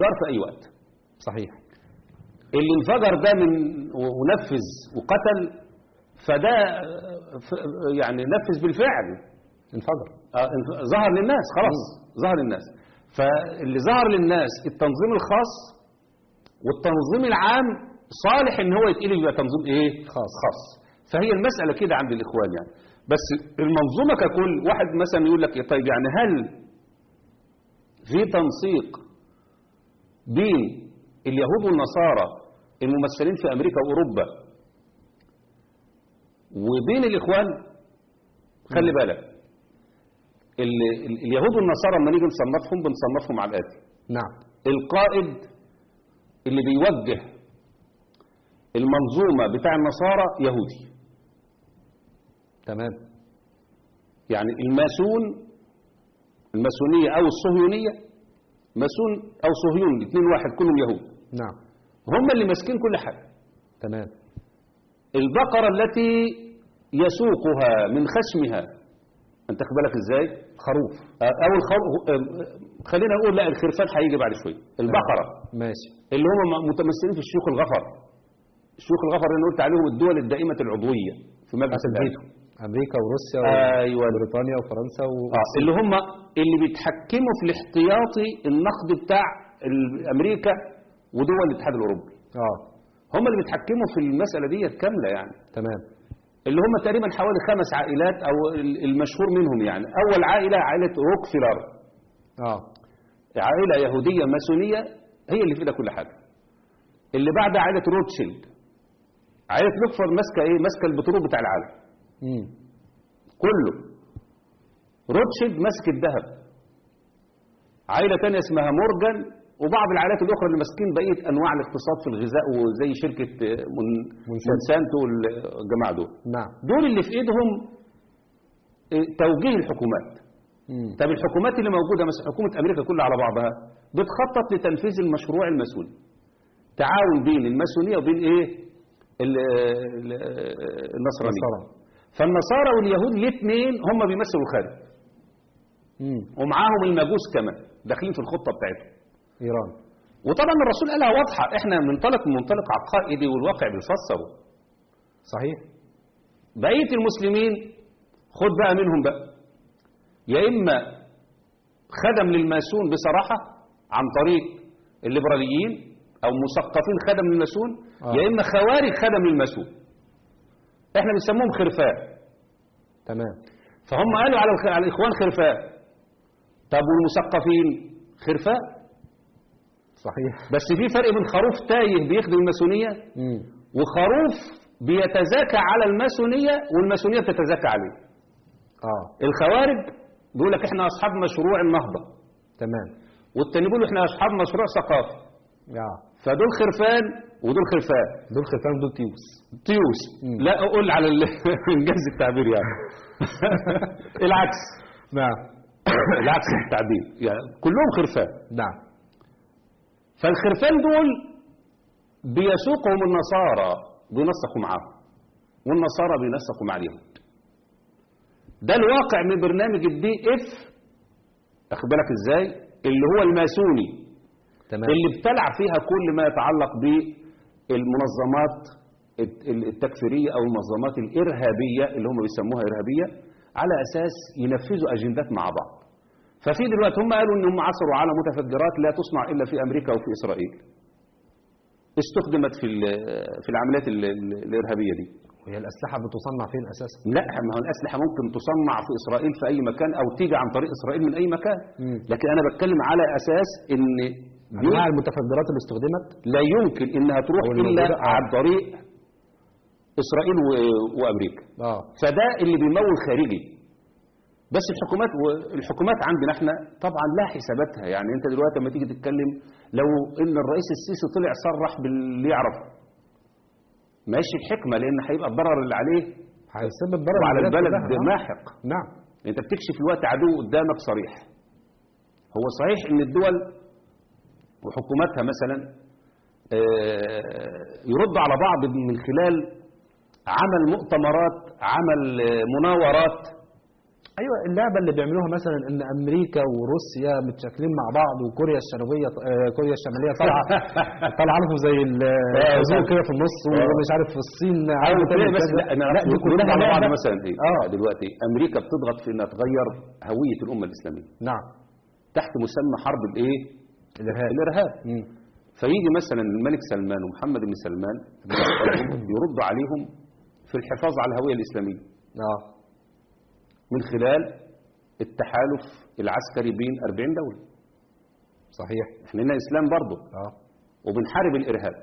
انفجار في أي وقت صحيح اللي انفجر ده من ونفذ وقتل فده ف- يعني نفذ بالفعل انفجر آه، انف- ظهر للناس خلاص ظهر للناس فاللي ظهر للناس التنظيم الخاص والتنظيم العام صالح ان هو يتقلب يبقى تنظيم ايه خاص. خاص فهي المسألة كده عند الإخوان يعني بس المنظومة ككل واحد مثلا يقول لك إيه طيب يعني هل في تنسيق بين اليهود والنصارى الممثلين في أمريكا وأوروبا وبين الإخوان خلي بالك ال- ال- اليهود والنصارى لما نيجي نصنفهم بنصنفهم على الآتي نعم القائد اللي بيوجه المنظومة بتاع النصارى يهودي تمام يعني الماسون الماسونية أو الصهيونية ماسون أو صهيون الاثنين واحد كلهم يهود نعم هم اللي ماسكين كل حاجة تمام البقرة التي يسوقها من خشمها انت خد بالك ازاي خروف او الخروف خلينا نقول لا الخرفان هيجي بعد شويه البقرة ماشي اللي هم متمثلين في الشيوخ الغفر الشيوخ الغفر اللي قلت عليهم الدول الدائمة العضوية في مجلس بتاعت الأمن امريكا وروسيا ايوه وبريطانيا وفرنسا و... آه، اللي هم اللي بيتحكموا في الاحتياطي النقد بتاع ال- امريكا ودول الاتحاد الاوروبي اه هم اللي بيتحكموا في المساله دي كامله يعني تمام اللي هم تقريبا حوالي خمس عائلات او ال- المشهور منهم يعني اول عائله عائله روكفيلر اه عائله يهوديه ماسونيه هي اللي في ايدها كل حاجه اللي بعدها عائله روتشيلد عائله لوكفر ماسكه ايه ماسكه البترول بتاع العالم امم كله روتشيلد ماسك الذهب عائلة تانية اسمها مورجان وبعض العائلات الأخرى اللي ماسكين بقية أنواع الاقتصاد في الغذاء وزي شركة آه، من- مونسانتو. مونسانتو والجماعة دول نعم دول اللي في إيدهم آه، توجيه الحكومات امم طب الحكومات اللي موجودة مثلا حكومة أمريكا كلها على بعضها بتخطط لتنفيذ المشروع الماسوني تعاون بين الماسونية وبين إيه ال- ال- النصرانية نصارى فالنصارى واليهود الاثنين هم بيمثلوا الخارج امم ومعاهم المجوس كمان داخلين في الخطة بتاعتهم ايران وطبعا الرسول قالها واضحة احنا منطلق من منطلق عقائدي والواقع بيفسره صحيح بقية المسلمين خد بقى منهم بقى يا إما خدم للماسون بصراحة عن طريق الليبراليين أو مثقفين خدم للماسون آه. يا إما خوارج خدم للماسون احنا بنسموهم خرفان تمام فهم قالوا على الخ- على الإخوان خرفان طب والمثقفين خرفان صحيح بس في فرق بين خروف تايه بيخدم الماسونية امم وخروف بيتزاكى على الماسونية والماسونية بتتزاكى عليه اه الخوارج بيقول لك احنا اصحاب مشروع النهضة تمام والتاني بيقولوا احنا اصحاب مشروع ثقافي اه فدول خرفان ودول خرفان دول خرفان ودول تيوس تيوس مم. لا اقول على ال- انجاز التعبير يعني العكس نعم العكس في التعبير يعني كلهم خرفان نعم فالخرفان دول بيسوقهم النصارى بينسقوا معاهم والنصارى بينسقوا مع اليهود ده الواقع من برنامج الدي اف اخد بالك ازاي اللي هو الماسوني تمام اللي ابتلع فيها كل ما يتعلق بالمنظمات الت- التكفيرية أو المنظمات الإرهابية اللي هم بيسموها إرهابية على أساس ينفذوا أجندات مع بعض ففي دلوقتي هم قالوا إنهم عصروا على متفجرات لا تصنع إلا في أمريكا وفي إسرائيل استخدمت في ال- في العمليات ال- ال- الإرهابية دي وهي الاسلحه بتصنع فين اساسا لا ما هو الأسلحة ممكن تصنع في إسرائيل في أي مكان أو تيجي عن طريق إسرائيل من أي مكان مم. لكن أنا بتكلم على أساس إن دي انواع المتفجرات اللي استخدمت لا يمكن انها تروح أو الا الموجودة، آه. عن طريق اسرائيل و- وامريكا اه فده اللي بيمول خارجي بس الحكومات والحكومات عندنا احنا طبعا لها حساباتها يعني انت دلوقتي لما تيجي تتكلم لو ان الرئيس السيسي طلع صرح باللي يعرفه ماشي الحكمه لان هيبقى الضرر اللي عليه هيسبب ضرر وعلى للبلد البلد كلها. آه. ماحق نعم انت بتكشف الوقت عدو قدامك صريح هو صحيح ان الدول وحكوماتها مثلا آه، يرد على بعض من خلال عمل مؤتمرات عمل آه، مناورات ايوه اللعبه اللي بيعملوها مثلا ان امريكا وروسيا متشاكلين مع بعض وكوريا الشماليه آه، كوريا الشماليه طالعه طالعه لهم زي الخازوق كده في النص ومش عارف في الصين أيوة عايزه تلاقي تعمل بس كذا. لا أنا لا دي كلها كلها على بعض لعبة. مثلا إيه اه دلوقتي أمريكا بتضغط في إنها تغير هوية الأمة الإسلامية نعم تحت مسمى حرب الإيه؟ الارهاب الإرهاب مم. فيجي مثلا الملك سلمان ومحمد بن سلمان يردوا عليهم في الحفاظ على الهوية الإسلامية اه من خلال التحالف العسكري بين 40 دولة صحيح احنا لنا إسلام برضه اه وبنحارب الإرهاب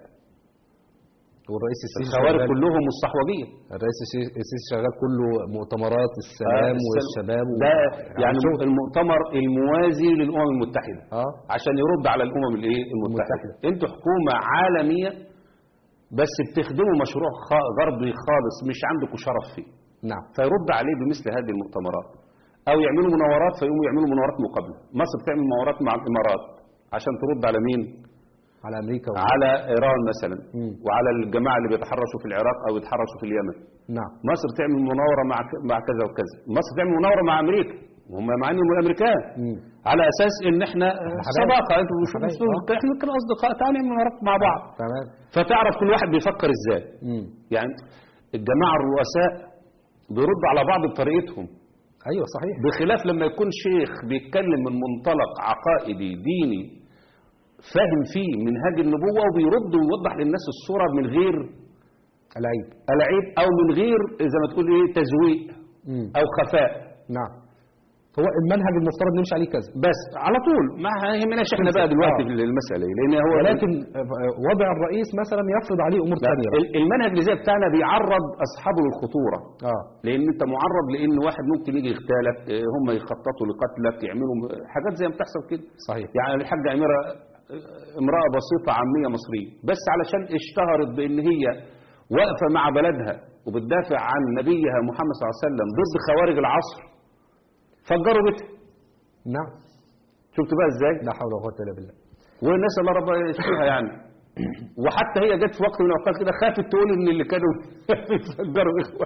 والرئيس السيسي الخوارج شغال- كلهم مصطحوبية الرئيس السي- السيسي شغال كله مؤتمرات السلام آه، والشباب و- ده يعني شغل. المؤتمر الموازي للأمم المتحدة اه عشان يرد على الأمم الإيه المتحدة انتوا حكومة عالمية بس بتخدموا مشروع خا- غربي خالص مش عندكم شرف فيه نعم فيرد عليه بمثل هذه المؤتمرات أو يعملوا مناورات فيقوموا يعملوا مناورات مقابلة مصر بتعمل مناورات مع الإمارات عشان ترد على مين على امريكا و... على إيران مثلا مم. وعلى الجماعة اللي بيتحرشوا في العراق أو يتحرشوا في اليمن نعم مصر تعمل مناورة مع ك- مع كذا وكذا مصر تعمل مناورة مع أمريكا وهم مع انهم الامريكان مم. على اساس ان احنا حبايب. صداقه انتوا مش حبايب، مش- آه. احنا كنا اصدقاء تعالوا نعمل مناورات مع بعض تمام فتعرف كل واحد بيفكر ازاي مم. يعني الجماعه الرؤساء بيردوا على بعض بطريقتهم ايوه صحيح بخلاف لما يكون شيخ بيتكلم من منطلق عقائدي ديني فاهم فيه منهاج النبوة وبيرد ويوضح للناس الصورة من غير العيب العيب أو من غير زي ما تقول إيه تزويق مم. أو خفاء نعم هو المنهج المفترض نمشي عليه كذا بس على طول ما يهمناش احنا بقى دلوقتي آه. في المسألة دي، لأن هو ولكن آه، وضع الرئيس مثلا يفرض عليه امور لا، ثانيه بقى. ال- المنهج اللي زي بتاعنا بيعرض أصحابه للخطورة اه لأن أنت معرض لأن واحد ممكن يجي يغتالك آه، هم يخططوا لقتلك يعملوا م- حاجات زي ما بتحصل كده صحيح يعني الحاجة أميرة امرأة بسيطة عامية مصرية بس علشان اشتهرت بأن هي واقفة مع بلدها وبتدافع عن نبيها محمد صلى الله عليه وسلم ضد خوارج العصر فجروا بيتها نعم شفت بقى ازاي لا حول ولا قوه الا بالله والناس الله ربنا يشفيها يعني وحتى هي جت في وقت من الاوقات كده خافت تقول ان اللي كانوا بيفجروا اخوه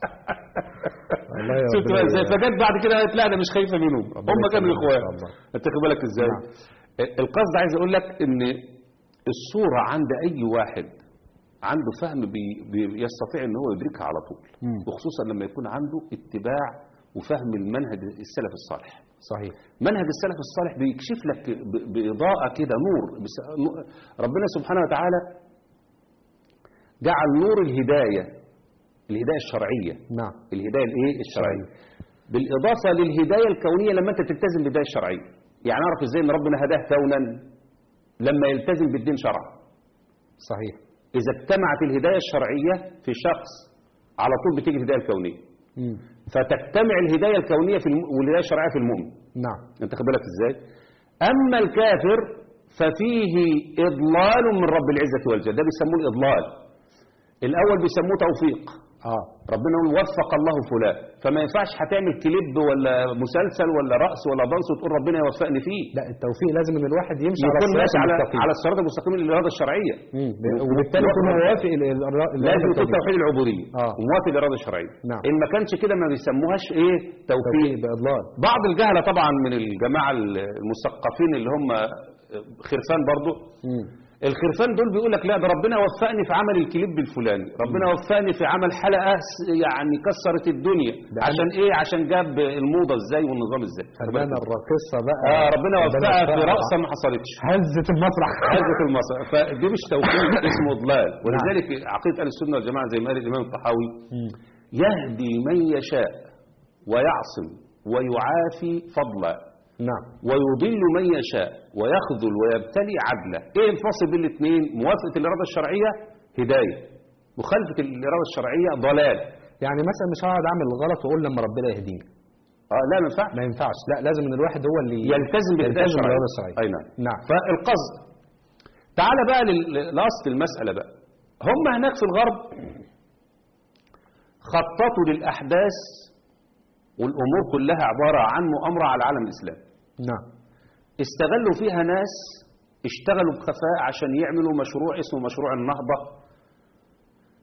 والله يا شفت ربنا بقى ازاي ي- فجت بعد كده قالت لا انا مش خايفه منهم ربنا هم كانوا يسلمك إن اخوان شاء الله. انت خد بالك ازاي نعم. القصد عايز اقول لك ان الصوره عند اي واحد عنده فهم بي بي يستطيع ان هو يدركها على طول مم. وخصوصا لما يكون عنده اتباع وفهم المنهج السلف الصالح صحيح منهج السلف الصالح بيكشف لك ب- بإضاءة كده نور بس- نور- ربنا سبحانه وتعالى جعل نور الهداية الهداية الشرعية نعم الهداية الايه الشرعية بالإضافة للهداية الكونية لما أنت تلتزم بالهداية الشرعية يعني أعرف إزاي إن ربنا هداه كونا لما يلتزم بالدين شرعا صحيح إذا اجتمعت الهداية الشرعية في شخص على طول بتيجي الهداية الكونية مم. فتجتمع الهداية الكونية في الم... والهداية الشرعية في المؤمن نعم انت خد بالك ازاي اما الكافر ففيه اضلال من رب العزه والجلال ده بيسموه الاضلال الاول بيسموه توفيق اه ربنا يقول وفق الله فلان فما ينفعش هتعمل كليب ولا مسلسل ولا رقص ولا دانس وتقول ربنا يوفقني فيه لا التوفيق لازم ان الواحد يمشي على يكون الصراط ماشي على المستقيم. على الصراط المستقيم للاراده الشرعيه مم. وبالتالي يكون هو وافق ال- ال- الر- لازم الإرادة يكون الكونية. توحيد العبوديه آه. وموافق الاراده الشرعيه نعم. ان ما كانش كده ما بيسموهاش ايه توفيق توفيق باضلال بعض الجهلة طبعا من الجماعة المثقفين اللي هم خرفان برضو مم. الخرفان دول بيقول لك لا ده ربنا وفقني في عمل الكليب الفلاني ربنا وفقني في عمل حلقة س- يعني كسرت الدنيا ده عشان ايه عشان جاب الموضة ازاي والنظام ازاي فنانة الراقصة بقى آه ربنا وفقها في وفقها. رقصة ما حصلتش هزة المسرح هزة المسرح فدي مش توفيق اسمه ضلال ولذلك عقيدة أهل السنة والجماعة زي ما قال الإمام الطحاوي مم. يهدي من يشاء ويعصم ويعافي فضلا نعم ويضل من يشاء ويخذل ويبتلي عدلا ايه الفاصل بين الاثنين موافقه الاراده الشرعيه هدايه مخالفه الاراده الشرعيه ضلال يعني مثلا مش هقعد اعمل الغلط واقول لما ربنا يهديني اه لا ما ينفعش ما ينفعش لا لازم ان الواحد هو اللي يلتزم بالهدايه يلتزم الشرعيه بالإرادة الشرعية. اي نعم نعم فالقصد تعال بقى لل- لاصل المساله بقى هم هناك في الغرب خططوا للاحداث والامور كلها عباره عن مؤامره على العالم الاسلامي نعم استغلوا فيها ناس اشتغلوا بخفاء عشان يعملوا مشروع اسمه مشروع النهضة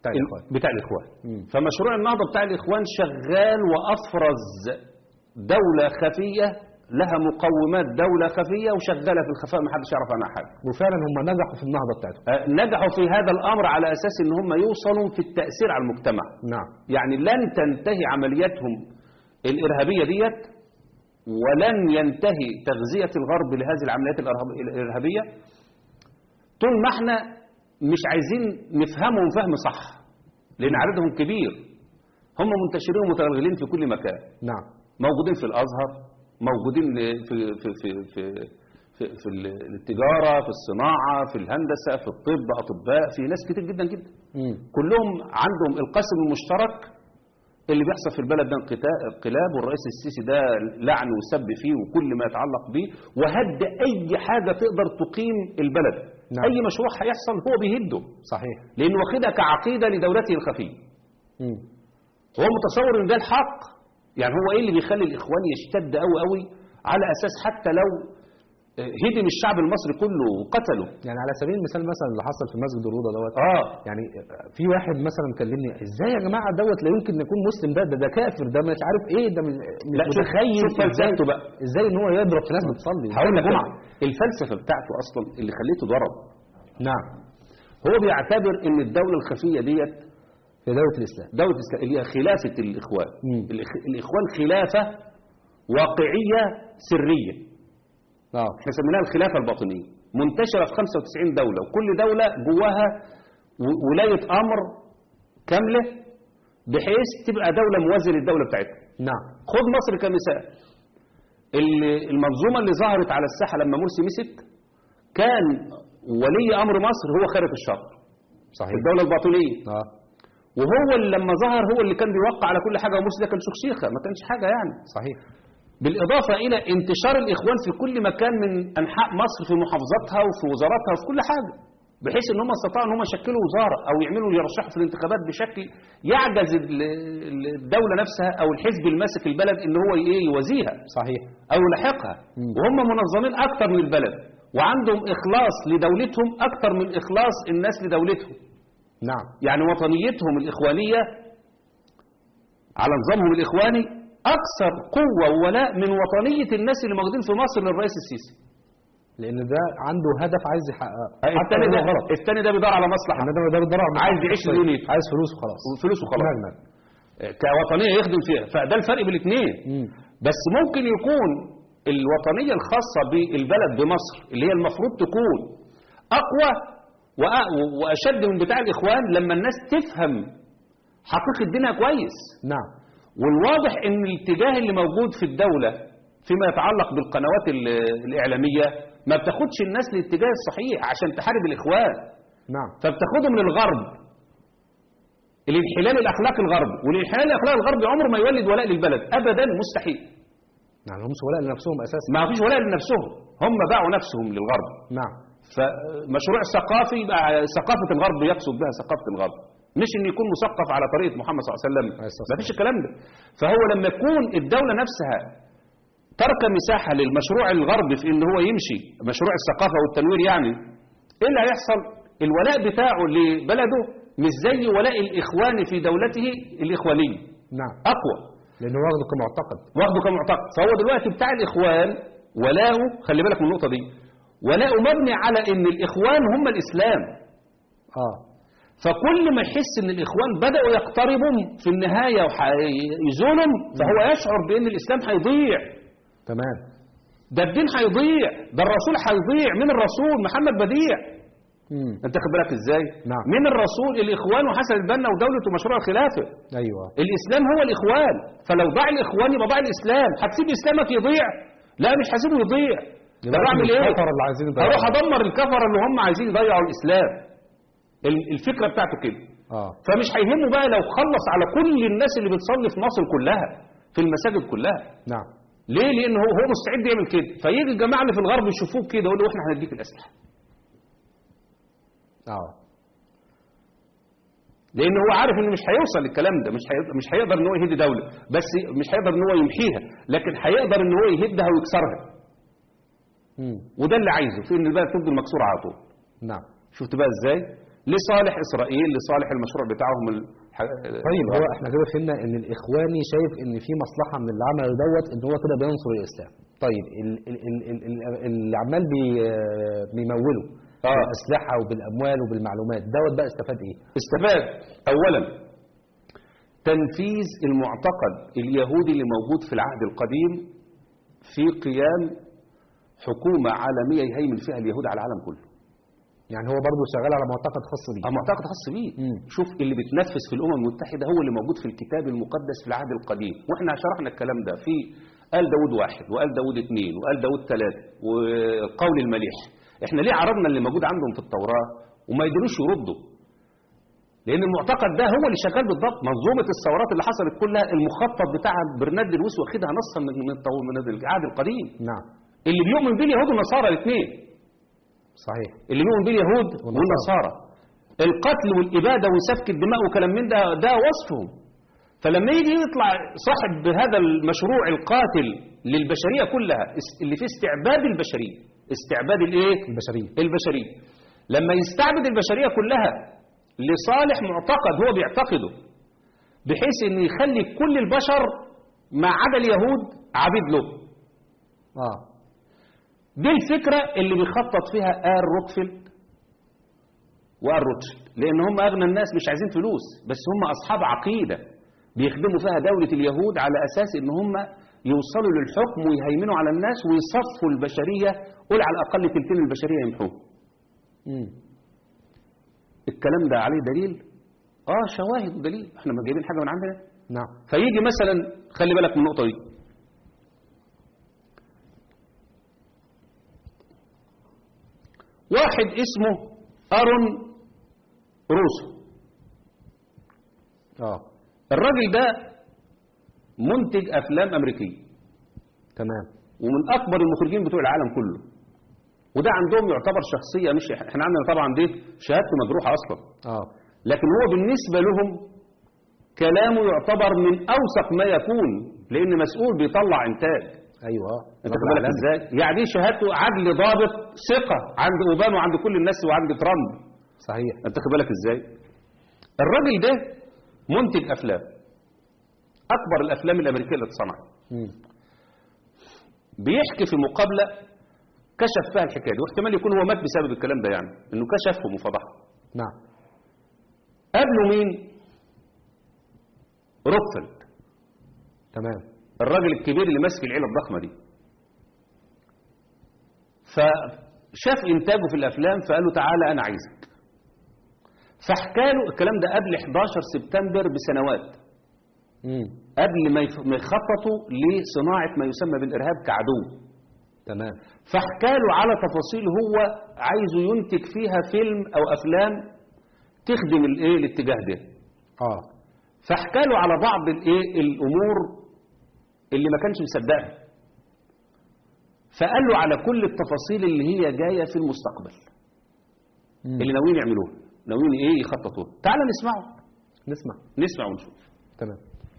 بتاع الإخوان. بتاع الإخوان مم. فمشروع النهضة بتاع الإخوان شغال وأفرز دولة خفية لها مقومات دولة خفية وشغالة في الخفاء ما حدش يعرف عنها حاجة وفعلا هم نجحوا في النهضة بتاعتهم آه، نجحوا في هذا الأمر على أساس إن هم يوصلوا في التأثير على المجتمع نعم يعني لن تنتهي عملياتهم الإرهابية ديت ولن ينتهي تغذية الغرب لهذه العمليات الإرهاب- الإرهابية طول ما احنا مش عايزين نفهمهم فهم صح لأن عددهم كبير هم منتشرين ومتغلغلين في كل مكان نعم موجودين في الأزهر موجودين في في في في في, في التجارة في الصناعة في الهندسة في الطب أطباء في ناس كتير جدا جدا مم. كلهم عندهم القسم المشترك اللي بيحصل في البلد ده انقتا- انقلاب والرئيس السيسي ده لعن وسب فيه وكل ما يتعلق به وهد أي حاجة تقدر تقيم البلد نعم. أي مشروع هيحصل هو بيهده صحيح لأنه واخدها كعقيدة لدولته الخفية مم. هو متصور ان ده الحق يعني هو ايه اللي بيخلي الاخوان يشتد قوي قوي على اساس حتى لو آه، هدم الشعب المصري كله وقتله يعني على سبيل المثال مثلا اللي حصل في مسجد الروضه دوت اه يعني في واحد مثلا كلمني ازاي يا جماعه دوت لا يمكن يكون مسلم ده ده, ده كافر ده مش عارف ايه ده مش مش لا، شوف- متخيل شوف فلسفته ازاي بقى. ازاي ان هو يضرب في ناس بتصلي هقول لك جمعه الفلسفه بتاعته اصلا اللي خليته ضرب نعم هو بيعتبر ان الدوله الخفيه ديت في دوله الاسلام دوله الإسلام اللي هي خلافه الاخوان مم. الإخ- الاخوان خلافه واقعيه سريه اه احنا سميناها الخلافه الباطنيه منتشره في 95 دوله وكل دوله جواها و- ولايه امر كامله بحيث تبقى دوله موازيه للدوله بتاعتها نعم خد مصر كمثال ال- المنظومه اللي ظهرت على الساحه لما مرسي مسك كان ولي امر مصر هو خارج الشر في صحيح الدوله الباطنيه اه وهو اللي لما ظهر هو اللي كان بيوقع على كل حاجه ومرسي ده كان شخشيخه ما كانش حاجه يعني صحيح بالإضافة إلى انتشار الإخوان في كل مكان من أنحاء مصر في محافظاتها وفي وزاراتها وفي كل حاجة بحيث ان هم استطاعوا ان هم يشكلوا وزاره او يعملوا يرشحوا في الانتخابات بشكل يعجز ال- ال- الدوله نفسها او الحزب الماسك البلد ان هو ايه يوازيها صحيح او يلاحقها مم. وهم منظمين اكتر من البلد وعندهم اخلاص لدولتهم اكتر من اخلاص الناس لدولتهم نعم يعني وطنيتهم الاخوانيه على نظامهم الاخواني اكثر قوه وولاء من وطنيه الناس اللي موجودين في مصر للرئيس السيسي لان ده عنده هدف عايز يحققه حتى الثاني لو ده هو غلط الثاني ده بيدور على مصلحه انا ده ده بيدور على عايز مصلحته يعيش الشخصية. دنيته. عايز فلوس وخلاص فلوس وخلاص نعم نعم كوطنيه يخدم فيها فده الفرق بين الاثنين مم. بس ممكن يكون الوطنيه الخاصه بالبلد بمصر اللي هي المفروض تكون اقوى وأ- واشد من بتاع الاخوان لما الناس تفهم حقيقه دينها كويس نعم والواضح ان الاتجاه اللي موجود في الدوله فيما يتعلق بالقنوات ال- الاعلاميه ما بتاخدش الناس للاتجاه الصحيح عشان تحارب الاخوان نعم فبتاخدهم للغرب الانحلال الاخلاقي الغربي والانحلال الاخلاقي الغربي عمره ما يولد ولاء للبلد ابدا مستحيل يعني هم ولاء لنفسهم اساسا ما فيش ولاء لنفسهم هم باعوا نفسهم للغرب نعم فمشروع ثقافي يبقى ثقافه الغرب يقصد بها ثقافه الغرب مش ان يكون مثقف على طريقه محمد صلى الله عليه وسلم عليه الصلاة ما فيش الكلام ده فهو لما يكون الدوله نفسها ترك مساحه للمشروع الغربي في ان هو يمشي مشروع الثقافه والتنوير يعني ايه اللي هيحصل الولاء بتاعه لبلده مش زي ولاء الاخوان في دولته الاخوانيه نعم اقوى لانه واخده كمعتقد واخده كمعتقد فهو دلوقتي بتاع الاخوان ولاؤه خلي بالك من النقطه دي ولاؤه مبني على ان الاخوان هم الاسلام اه فكل ما يحس ان الاخوان بداوا يقتربوا في النهايه ويزولهم فهو يشعر بان الاسلام هيضيع تمام ده الدين هيضيع ده الرسول هيضيع من الرسول محمد بديع امم انت خد بالك ازاي نعم. من الرسول الاخوان وحسن البنا ودولته مشروع الخلافه ايوه الاسلام هو الاخوان فلو ضاع الاخوان يبقى ضاع الاسلام هتسيب اسلامك يضيع لا مش هسيبه يضيع طب يبقى اعمل ايه الكفر اللي عايزين يضيعوه. اروح ادمر الكفره اللي هم عايزين يضيعوا الاسلام ال- الفكره بتاعته كده اه فمش هيهمه بقى لو خلص على كل الناس اللي بتصلي في مصر كلها في المساجد كلها نعم ليه لان هو هو مستعد يعمل كده فيجي الجماعه اللي في الغرب يشوفوه كده يقولوا احنا هنديك الاسلحه اه لان هو عارف انه مش هيوصل للكلام ده مش هيقدر مش هيقدر ان هو يهد دوله بس مش هيقدر ان هو يمحيها لكن هيقدر ان هو يهدها ويكسرها امم وده اللي عايزه في ان البلد تفضل مكسوره على طول نعم شفت بقى ازاي لصالح اسرائيل لصالح المشروع بتاعهم ال... طيب هو احنا كده فهمنا ان الاخواني شايف ان في مصلحه من اللي عمله دوت ان هو كده بينصر الاسلام طيب ال- ال- ال- ال- ال- اللي عمال بي بيموله آه. بالاسلحه وبالاموال وبالمعلومات دوت بقى استفاد ايه؟ استفاد اولا تنفيذ المعتقد اليهودي اللي موجود في العهد القديم في قيام حكومة عالمية يهيمن فيها اليهود على العالم كله يعني هو برضه شغال على معتقد خاص بيه أه معتقد خاص بيه مم. شوف اللي بتنفذ في الأمم المتحدة هو اللي موجود في الكتاب المقدس في العهد القديم وإحنا شرحنا الكلام ده في قال داود واحد وقال داود اثنين وقال داود ثلاثة وقول المليح إحنا ليه عرضنا اللي موجود عندهم في التوراة وما يقدروش يردوا لأن المعتقد ده هو اللي شغال بالضبط منظومة الثورات اللي حصلت كلها المخطط بتاع برنارد لويس واخدها نصا من من التو- من العهد القديم نعم اللي بيؤمن بيه اليهود والنصارى الاثنين صحيح اللي بيؤمن بيه اليهود والنصارى. والنصارى القتل والإبادة وسفك الدماء وكلام من ده ده وصفهم فلما يجي يطلع صاحب بهذا المشروع القاتل للبشرية كلها اس- اللي فيه استعباد البشرية استعباد الايه البشريه البشرية لما يستعبد البشرية كلها لصالح معتقد هو بيعتقده بحيث ان يخلي كل البشر ما عدا اليهود عبيد له اه دي الفكرة اللي بيخطط فيها آل روكفيلد وآل روتشيلد لأن هم أغنى الناس مش عايزين فلوس بس هم أصحاب عقيدة بيخدموا فيها دولة اليهود على أساس إن هم يوصلوا للحكم ويهيمنوا على الناس ويصفوا البشرية قول على الأقل تلتين البشرية يمحوه امم الكلام ده عليه دليل اه شواهد ودليل احنا ما جايبين حاجة من عندنا نعم فيجي مثلا خلي بالك من النقطة دي واحد اسمه أرون روسو اه الراجل ده منتج أفلام أمريكية تمام ومن أكبر المخرجين بتوع العالم كله وده عندهم يعتبر شخصية مش احنا عندنا طبعا دي شهادته مجروحة أصلا اه لكن هو بالنسبة لهم كلامه يعتبر من أوثق ما يكون لأن مسؤول بيطلع إنتاج ايوه انت رب خد بالك العالمين. ازاي يعني دي شهادته عدل ضابط ثقة عند أوباما وعند كل الناس وعند ترامب صحيح انت خد بالك ازاي الراجل ده منتج أفلام أكبر الأفلام الأمريكية اللي اتصنعت مم. بيحكي في مقابلة كشف فيها الحكاية دي واحتمال يكون هو مات بسبب الكلام ده يعني انه كشفهم وفضحهم نعم قابله مين روكفيلد تمام الراجل الكبير اللي ماسك العيله الضخمه دي فشاف انتاجه في الافلام فقال له تعالى انا عايزك فحكى له الكلام ده قبل 11 سبتمبر بسنوات امم قبل ما يف- ما يخططوا لصناعه ما يسمى بالارهاب كعدو تمام فحكى له على تفاصيل هو عايزه ينتج فيها فيلم او افلام تخدم الايه الاتجاه ده اه فحكى له على بعض الايه الامور اللي ما كانش مصدقها فقال له على كل التفاصيل اللي هي جايه في المستقبل مم. اللي ناويين يعملوها ناويين ايه يخططوها تعال نسمعه نسمع نسمع ونشوف تمام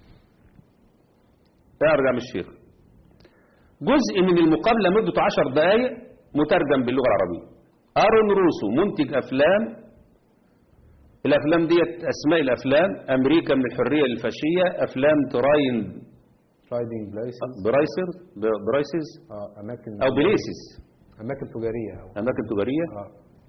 ارجع من الشيخ جزء من المقابله مدته 10 دقائق مترجم باللغه العربيه ارون روسو منتج افلام الافلام ديت اسماء الافلام امريكا من الحريه للفاشيه افلام تراين رايدنج بلايسز برايسر برايسز اه اماكن او بريسز اماكن تجاريه او اماكن تجاريه اه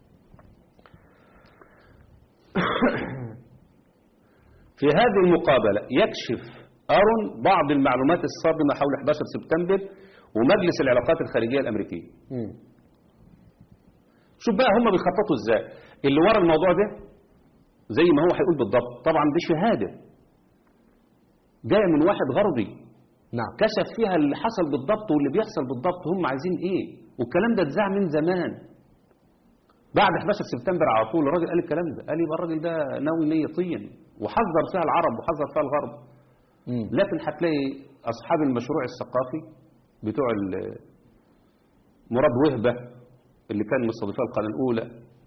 في هذه المقابله يكشف ارون بعض المعلومات الصادمه حول 11 سبتمبر ومجلس العلاقات الخارجيه الامريكيه امم شوف بقى هم بيخططوا ازاي اللي ورا الموضوع ده زي ما هو هيقول بالضبط طبعا دي شهاده جايه من واحد غربي نعم كشف فيها اللي حصل بالضبط واللي بيحصل بالضبط هم عايزين ايه والكلام ده اتذاع من زمان بعد 11 سبتمبر على طول الراجل قال الكلام ده قال يبقى الراجل ده ناوي نية طين وحذر فيها العرب وحذر فيها الغرب امم لكن هتلاقي اصحاب المشروع الثقافي بتوع ال- مراد وهبه اللي كان مستضيفها القناه الاولى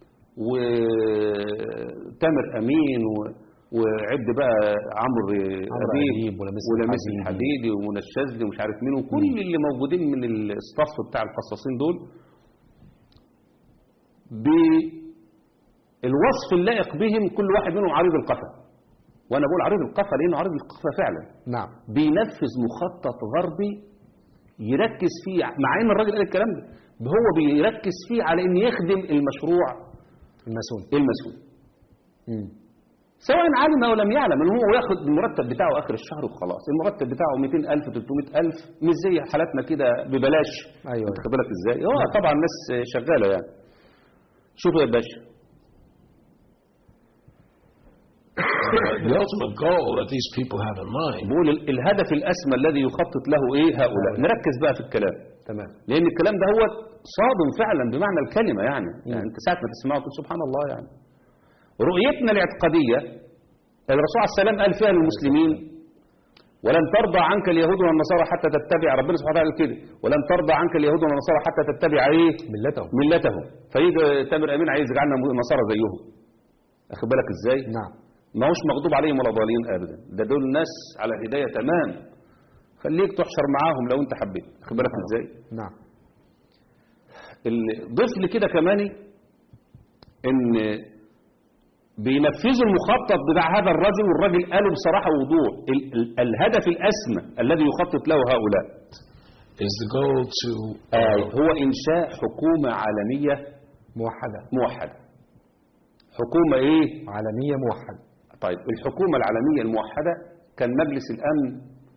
وتامر امين و وعد بقى عمرو عمرو اديب أديب ولميس ولميس الحديدي. الحديدي ومنى الشاذلي ومش عارف مين وكل اللي موجودين من الصف بتاع القصاصين دول الوصف اللائق بهم كل واحد منهم عريض القفا وانا بقول عريض القفا لانه عريض القفا فعلا نعم بينفذ مخطط غربي يركز فيه مع ان الراجل قال الكلام ده هو بيركز فيه على ان يخدم المشروع الماسون المسؤول مم. سواء علم او لم يعلم ان هو ياخد المرتب بتاعه اخر الشهر وخلاص المرتب بتاعه 200000 300000 مش زي حالاتنا كده ببلاش ايوه انت خد بالك ازاي هو طبعا الناس شغاله يعني شوفوا يا باشا the ultimate goal that these people have in mind بيقول ال- الهدف الاسمى الذي يخطط له ايه هؤلاء نركز بقى في الكلام تمام لان الكلام ده هو صادم فعلا بمعنى الكلمه يعني, يعني انت ساعه ما تسمعه تقول سبحان الله يعني رؤيتنا الاعتقاديه الرسول عليه السلام قال فيها للمسلمين ولن ترضى عنك اليهود والنصارى حتى تتبع ربنا سبحانه وتعالى قال كده ولن ترضى عنك اليهود والنصارى حتى تتبع ايه ملتهم ملتهم فيجي تامر امين عايز يجعلنا نصارى زيهم اخد بالك ازاي نعم ما هوش مغضوب عليهم ولا ضالين ابدا ده دول ناس على هدايه تمام خليك تحشر معاهم لو انت حبيت خد بالك ازاي نعم ال- ضيف لي كده كمان ان بينفذوا المخطط بتاع هذا الرجل والراجل قاله بصراحه ووضوح ال- ال- الهدف الاسمى الذي يخطط له هؤلاء is the goal to آه، هو انشاء حكومه عالميه موحدة موحده حكومه ايه عالمية موحدة طيب الحكومة العالمية الموحدة كان مجلس الأمن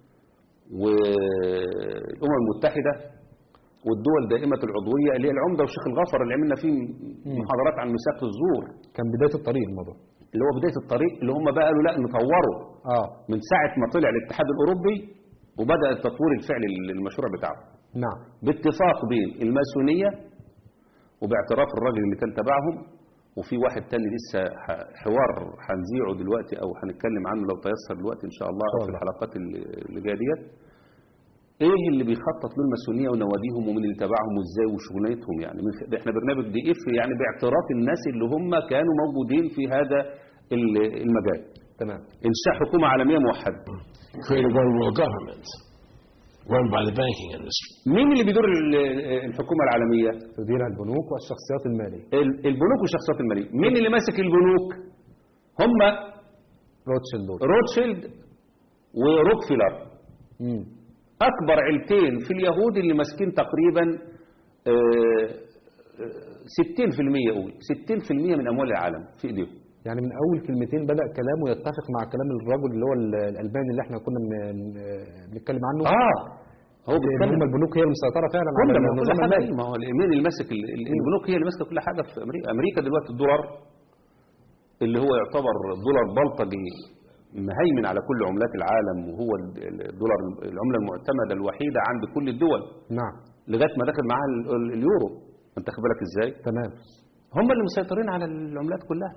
والأمم المتحدة والدول دائمة العضوية اللي هي العمدة والشيخ الغفر اللي عملنا فيه محاضرات عن ميثاق الزور كان بداية الطريق الموضوع اللي هو بداية الطريق اللي هم بقى قالوا لا نطوره اه من ساعة ما طلع الاتحاد الأوروبي وبدأ التطوير الفعلي للمشروع بتاعه نعم باتفاق بين الماسونية وباعتراف الراجل اللي كان تبعهم وفي واحد تاني لسه ح- حوار هنذيعه دلوقتي او هنتكلم عنه لو تيسر دلوقتي ان شاء الله شاء في الله. الحلقات اللي اللي جايه ديت ايه اللي بيخطط له الماسونيه ونواديهم ومن اللي تبعهم وازاي وشغلتهم يعني من خ- ده احنا برنامج دي اف يعني باعتراف الناس اللي هم كانوا موجودين في هذا ال- المجال تمام انشاء حكومه عالميه موحده create a one world government run by the banking industry. مين اللي بيدور ال- الحكومه العالميه تديرها البنوك والشخصيات المالية ال- البنوك والشخصيات الماليه مين اللي ماسك البنوك هم روتشيلد دول روتشيلد وروكفيلر مم. اكبر عيلتين في اليهود اللي ماسكين تقريبا آه، آه، 60% قول 60% من اموال العالم في ايديهم يعني من اول كلمتين بدا كلامه يتفق مع كلام الرجل اللي هو ال- الالباني اللي احنا كنا بن- بنتكلم عنه اه هو لأن بيتكلم هم البنوك هي المسيطره فعلا كل على ما كل النظام حاجه المالي إيه؟ ما هو مين اللي ماسك ال- ال- البنوك هي اللي ماسكه كل حاجه في امريكا امريكا دلوقتي الدولار اللي هو يعتبر دولار بلطجي مهيمن على كل عملات العالم وهو ال- الدولار العمله المعتمده الوحيده عند كل الدول نعم لغايه ما دخل معاها ال- ال- اليورو انت خد بالك ازاي تمام هم اللي مسيطرين على العملات كلها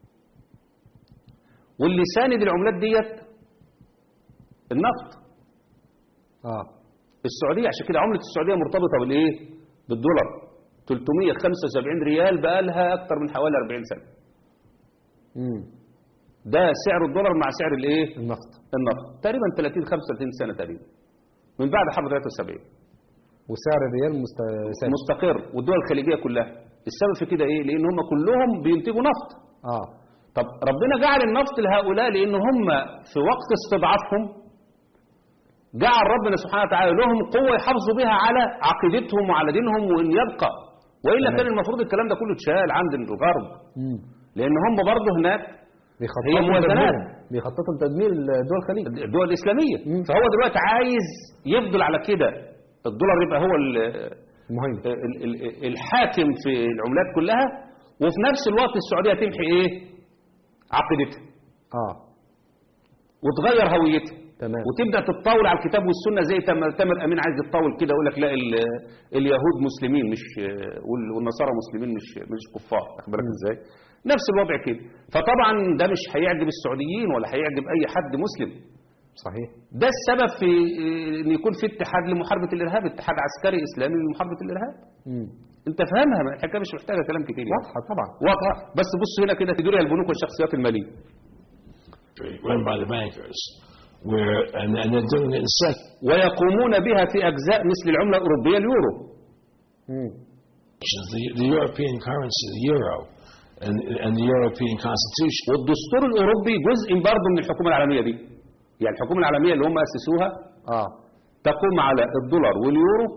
واللي ساند العملات ديت النفط اه السعوديه عشان كده عمله السعوديه مرتبطه بالايه بالدولار 375 ريال بقى لها اكتر من حوالي 40 سنه امم ده سعر الدولار مع سعر الايه النفط النفط تقريبا 30 35 سنه تقريبا من بعد حرب 73 وسعر الريال مست... ثابت. مستقر والدول الخليجيه كلها السبب في كده ايه لان هم كلهم بينتجوا نفط اه طب ربنا جعل النفط لهؤلاء لان هم في وقت استضعافهم جعل ربنا سبحانه وتعالى لهم قوه يحافظوا بها على عقيدتهم وعلى دينهم وان يبقى والا تمام. كان المفروض الكلام ده كله اتشال عند الغرب امم لان هم برضه هناك هي بيخططوا موازنات. لتدمير بيخططوا لتدمير دول الخليج الدول الاسلاميه مم. فهو دلوقتي عايز يفضل على كده الدولار يبقى هو ال- المهم ال- ال- الحاكم في العملات كلها وفي نفس الوقت السعوديه تمحي ايه عقيدتها اه وتغير هويتها تمام وتبدا تتطاول على الكتاب والسنه زي تامر تامر امين عايز يتطاول كده يقول لك لا ال- اليهود مسلمين مش وال- والنصارى مسلمين مش مش كفار واخد بالك ازاي نفس الوضع كده فطبعا ده مش هيعجب السعوديين ولا هيعجب اي حد مسلم صحيح ده السبب في ان يكون في اتحاد لمحاربه الارهاب اتحاد عسكري اسلامي لمحاربه الارهاب امم انت فاهمها الحكايه مش محتاجه كلام كتير يعني. واضحه طبعا واضحه بس بص هنا كده تدورها البنوك والشخصيات الماليه run by the bankers, where and, and they're doing it in sections. ويقومون بها في اجزاء مثل العمله الاوروبيه اليورو امم The, the European currency, the euro, and, and the European Constitution. والدستور الاوروبي جزء برضه من الحكومه العالميه دي يعني الحكومه العالميه اللي هم اسسوها اه تقوم على الدولار واليورو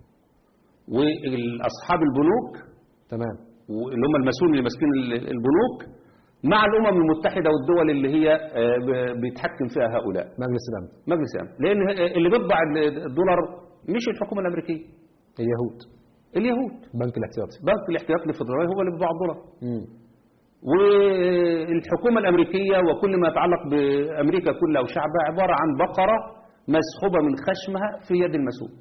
واصحاب البنوك تمام اللي هم المسؤولين اللي ماسكين ال- البنوك مع الامم المتحده والدول اللي هي آه، ب- بيتحكم فيها هؤلاء مجلس الامن مجلس الامن لان اللي بيطبع ال- الدولار مش الحكومه الامريكيه اليهود اليهود بنك الاحتياطي بنك الاحتياطي الفدرالي هو اللي بيطبع الدولار امم والحكومة الأمريكية وكل ما يتعلق بأمريكا كلها وشعبها عبارة عن بقرة مسحوبة من خشمها في يد المسؤول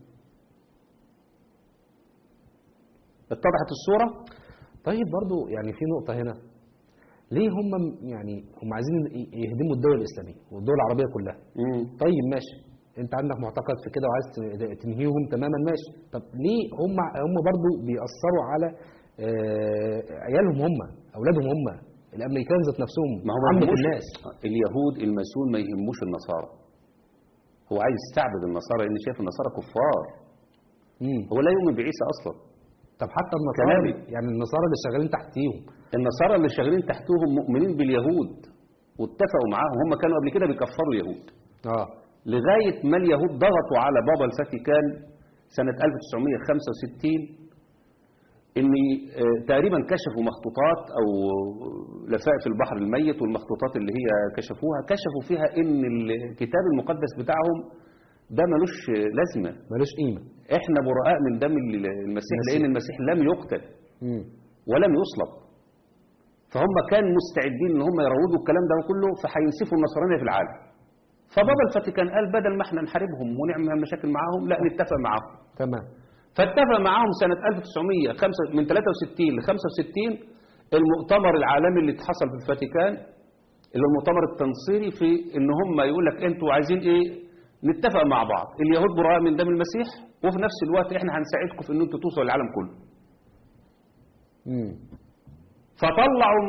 اتضحت الصورة طيب برضو يعني في نقطة هنا ليه هم يعني هم عايزين ي- يهدموا الدول الإسلامية والدول العربية كلها طيب ماشي انت عندك معتقد في كده وعايز ت- تنهيهم تماما ماشي طب ليه هم هم برضو بيأثروا على آه، عيالهم هم اولادهم هم الامريكان ذات نفسهم ما هو عامة يهموش الناس اليهود المسؤول ما يهموش النصارى هو عايز يستعبد النصارى لأن شايف النصارى كفار مم. هو لا يؤمن بعيسى أصلا طب حتى النصارى كلامي. يعني النصارى اللي شغالين تحتيهم النصارى اللي شغالين تحتهم مؤمنين باليهود واتفقوا معاهم هم كانوا قبل كده بيكفروا اليهود اه لغاية ما اليهود ضغطوا على بابا الفاتيكان سنة 1965 ان آه، تقريبا كشفوا مخطوطات او لفائف البحر الميت والمخطوطات اللي هي كشفوها كشفوا فيها ان الكتاب المقدس بتاعهم ده ملوش لازمة ملوش قيمة احنا براء من دم المسيح لان المسيح لم يقتل مم. ولم يصلب فهم كانوا مستعدين ان هم يروجوا الكلام ده كله فهينسفوا النصرانيه في العالم فبابا الفاتيكان قال بدل ما احنا نحاربهم ونعمل مشاكل معاهم لا نتفق معاهم تمام فاتفق معاهم سنة 1905 من 63 ل 65 المؤتمر العالمي اللي اتحصل في الفاتيكان اللي هو المؤتمر التنصيري في ان هم يقول لك انتوا عايزين ايه نتفق مع بعض اليهود براء من دم المسيح وفي نفس الوقت احنا هنساعدكم في ان انتوا توصلوا للعالم كله مم. فطلعوا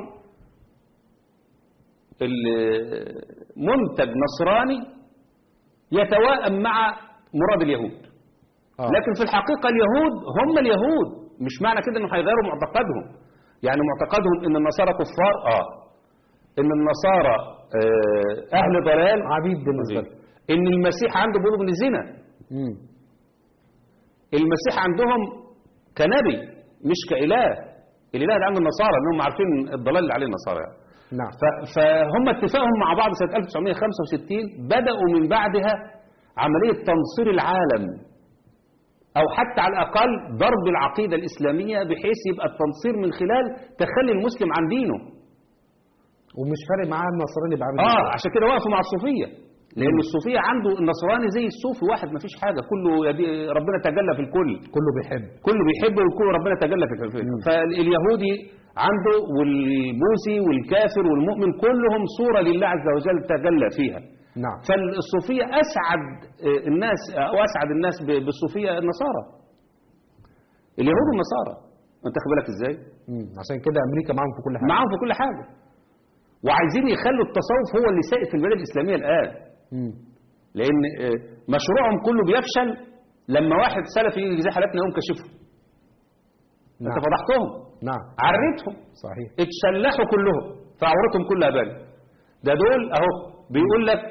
منتج نصراني يتوائم مع مراد اليهود آه. لكن في الحقيقة اليهود هم اليهود مش معنى كده انه هيغيروا معتقدهم يعني معتقدهم ان النصارى كفار اه ان النصارى آه اهل ضلال عبيد بالنسبة لهم ان المسيح عنده بيقولوا من الزنا مم. المسيح عندهم كنبي مش كإله الإله اللي عند النصارى لأنهم عارفين الضلال اللي عليه النصارى يعني. نعم ف- فهم اتفاقهم مع بعض سنة 1965 بدأوا من بعدها عملية تنصير العالم أو حتى على الأقل ضرب العقيدة الإسلامية بحيث يبقى التنصير من خلال تخلي المسلم عن دينه ومش فارق معاه النصراني يبقى عامل آه إزاي. عشان كده وقفوا مع الصوفية لأن الصوفية عنده النصراني زي الصوفي واحد ما فيش حاجة كله يدي- ربنا تجلى في الكل كله بيحب كله بيحب وكله ربنا تجلى في الفكر فاليهودي عنده والبوذي والكافر والمؤمن كلهم صورة لله عز وجل تجلى فيها نعم فالصوفية أسعد آه، الناس أو أسعد الناس ب- بالصوفية النصارى اليهود والنصارى أنت خد بالك إزاي مم. عشان كده امريكا معاهم في كل حاجه معاهم في كل حاجة وعايزين يخلوا التصوف هو اللي سائد في البلاد الإسلامية الآن مم. لأن آه، مشروعهم كله بيفشل لما واحد سلفي يجي زي حالتنا يقوم كشفه نعم أنت فضحتهم نعم عريتهم صحيح اتشلحوا كلهم فعورتهم كلها بان ده دول اهو بيقول لك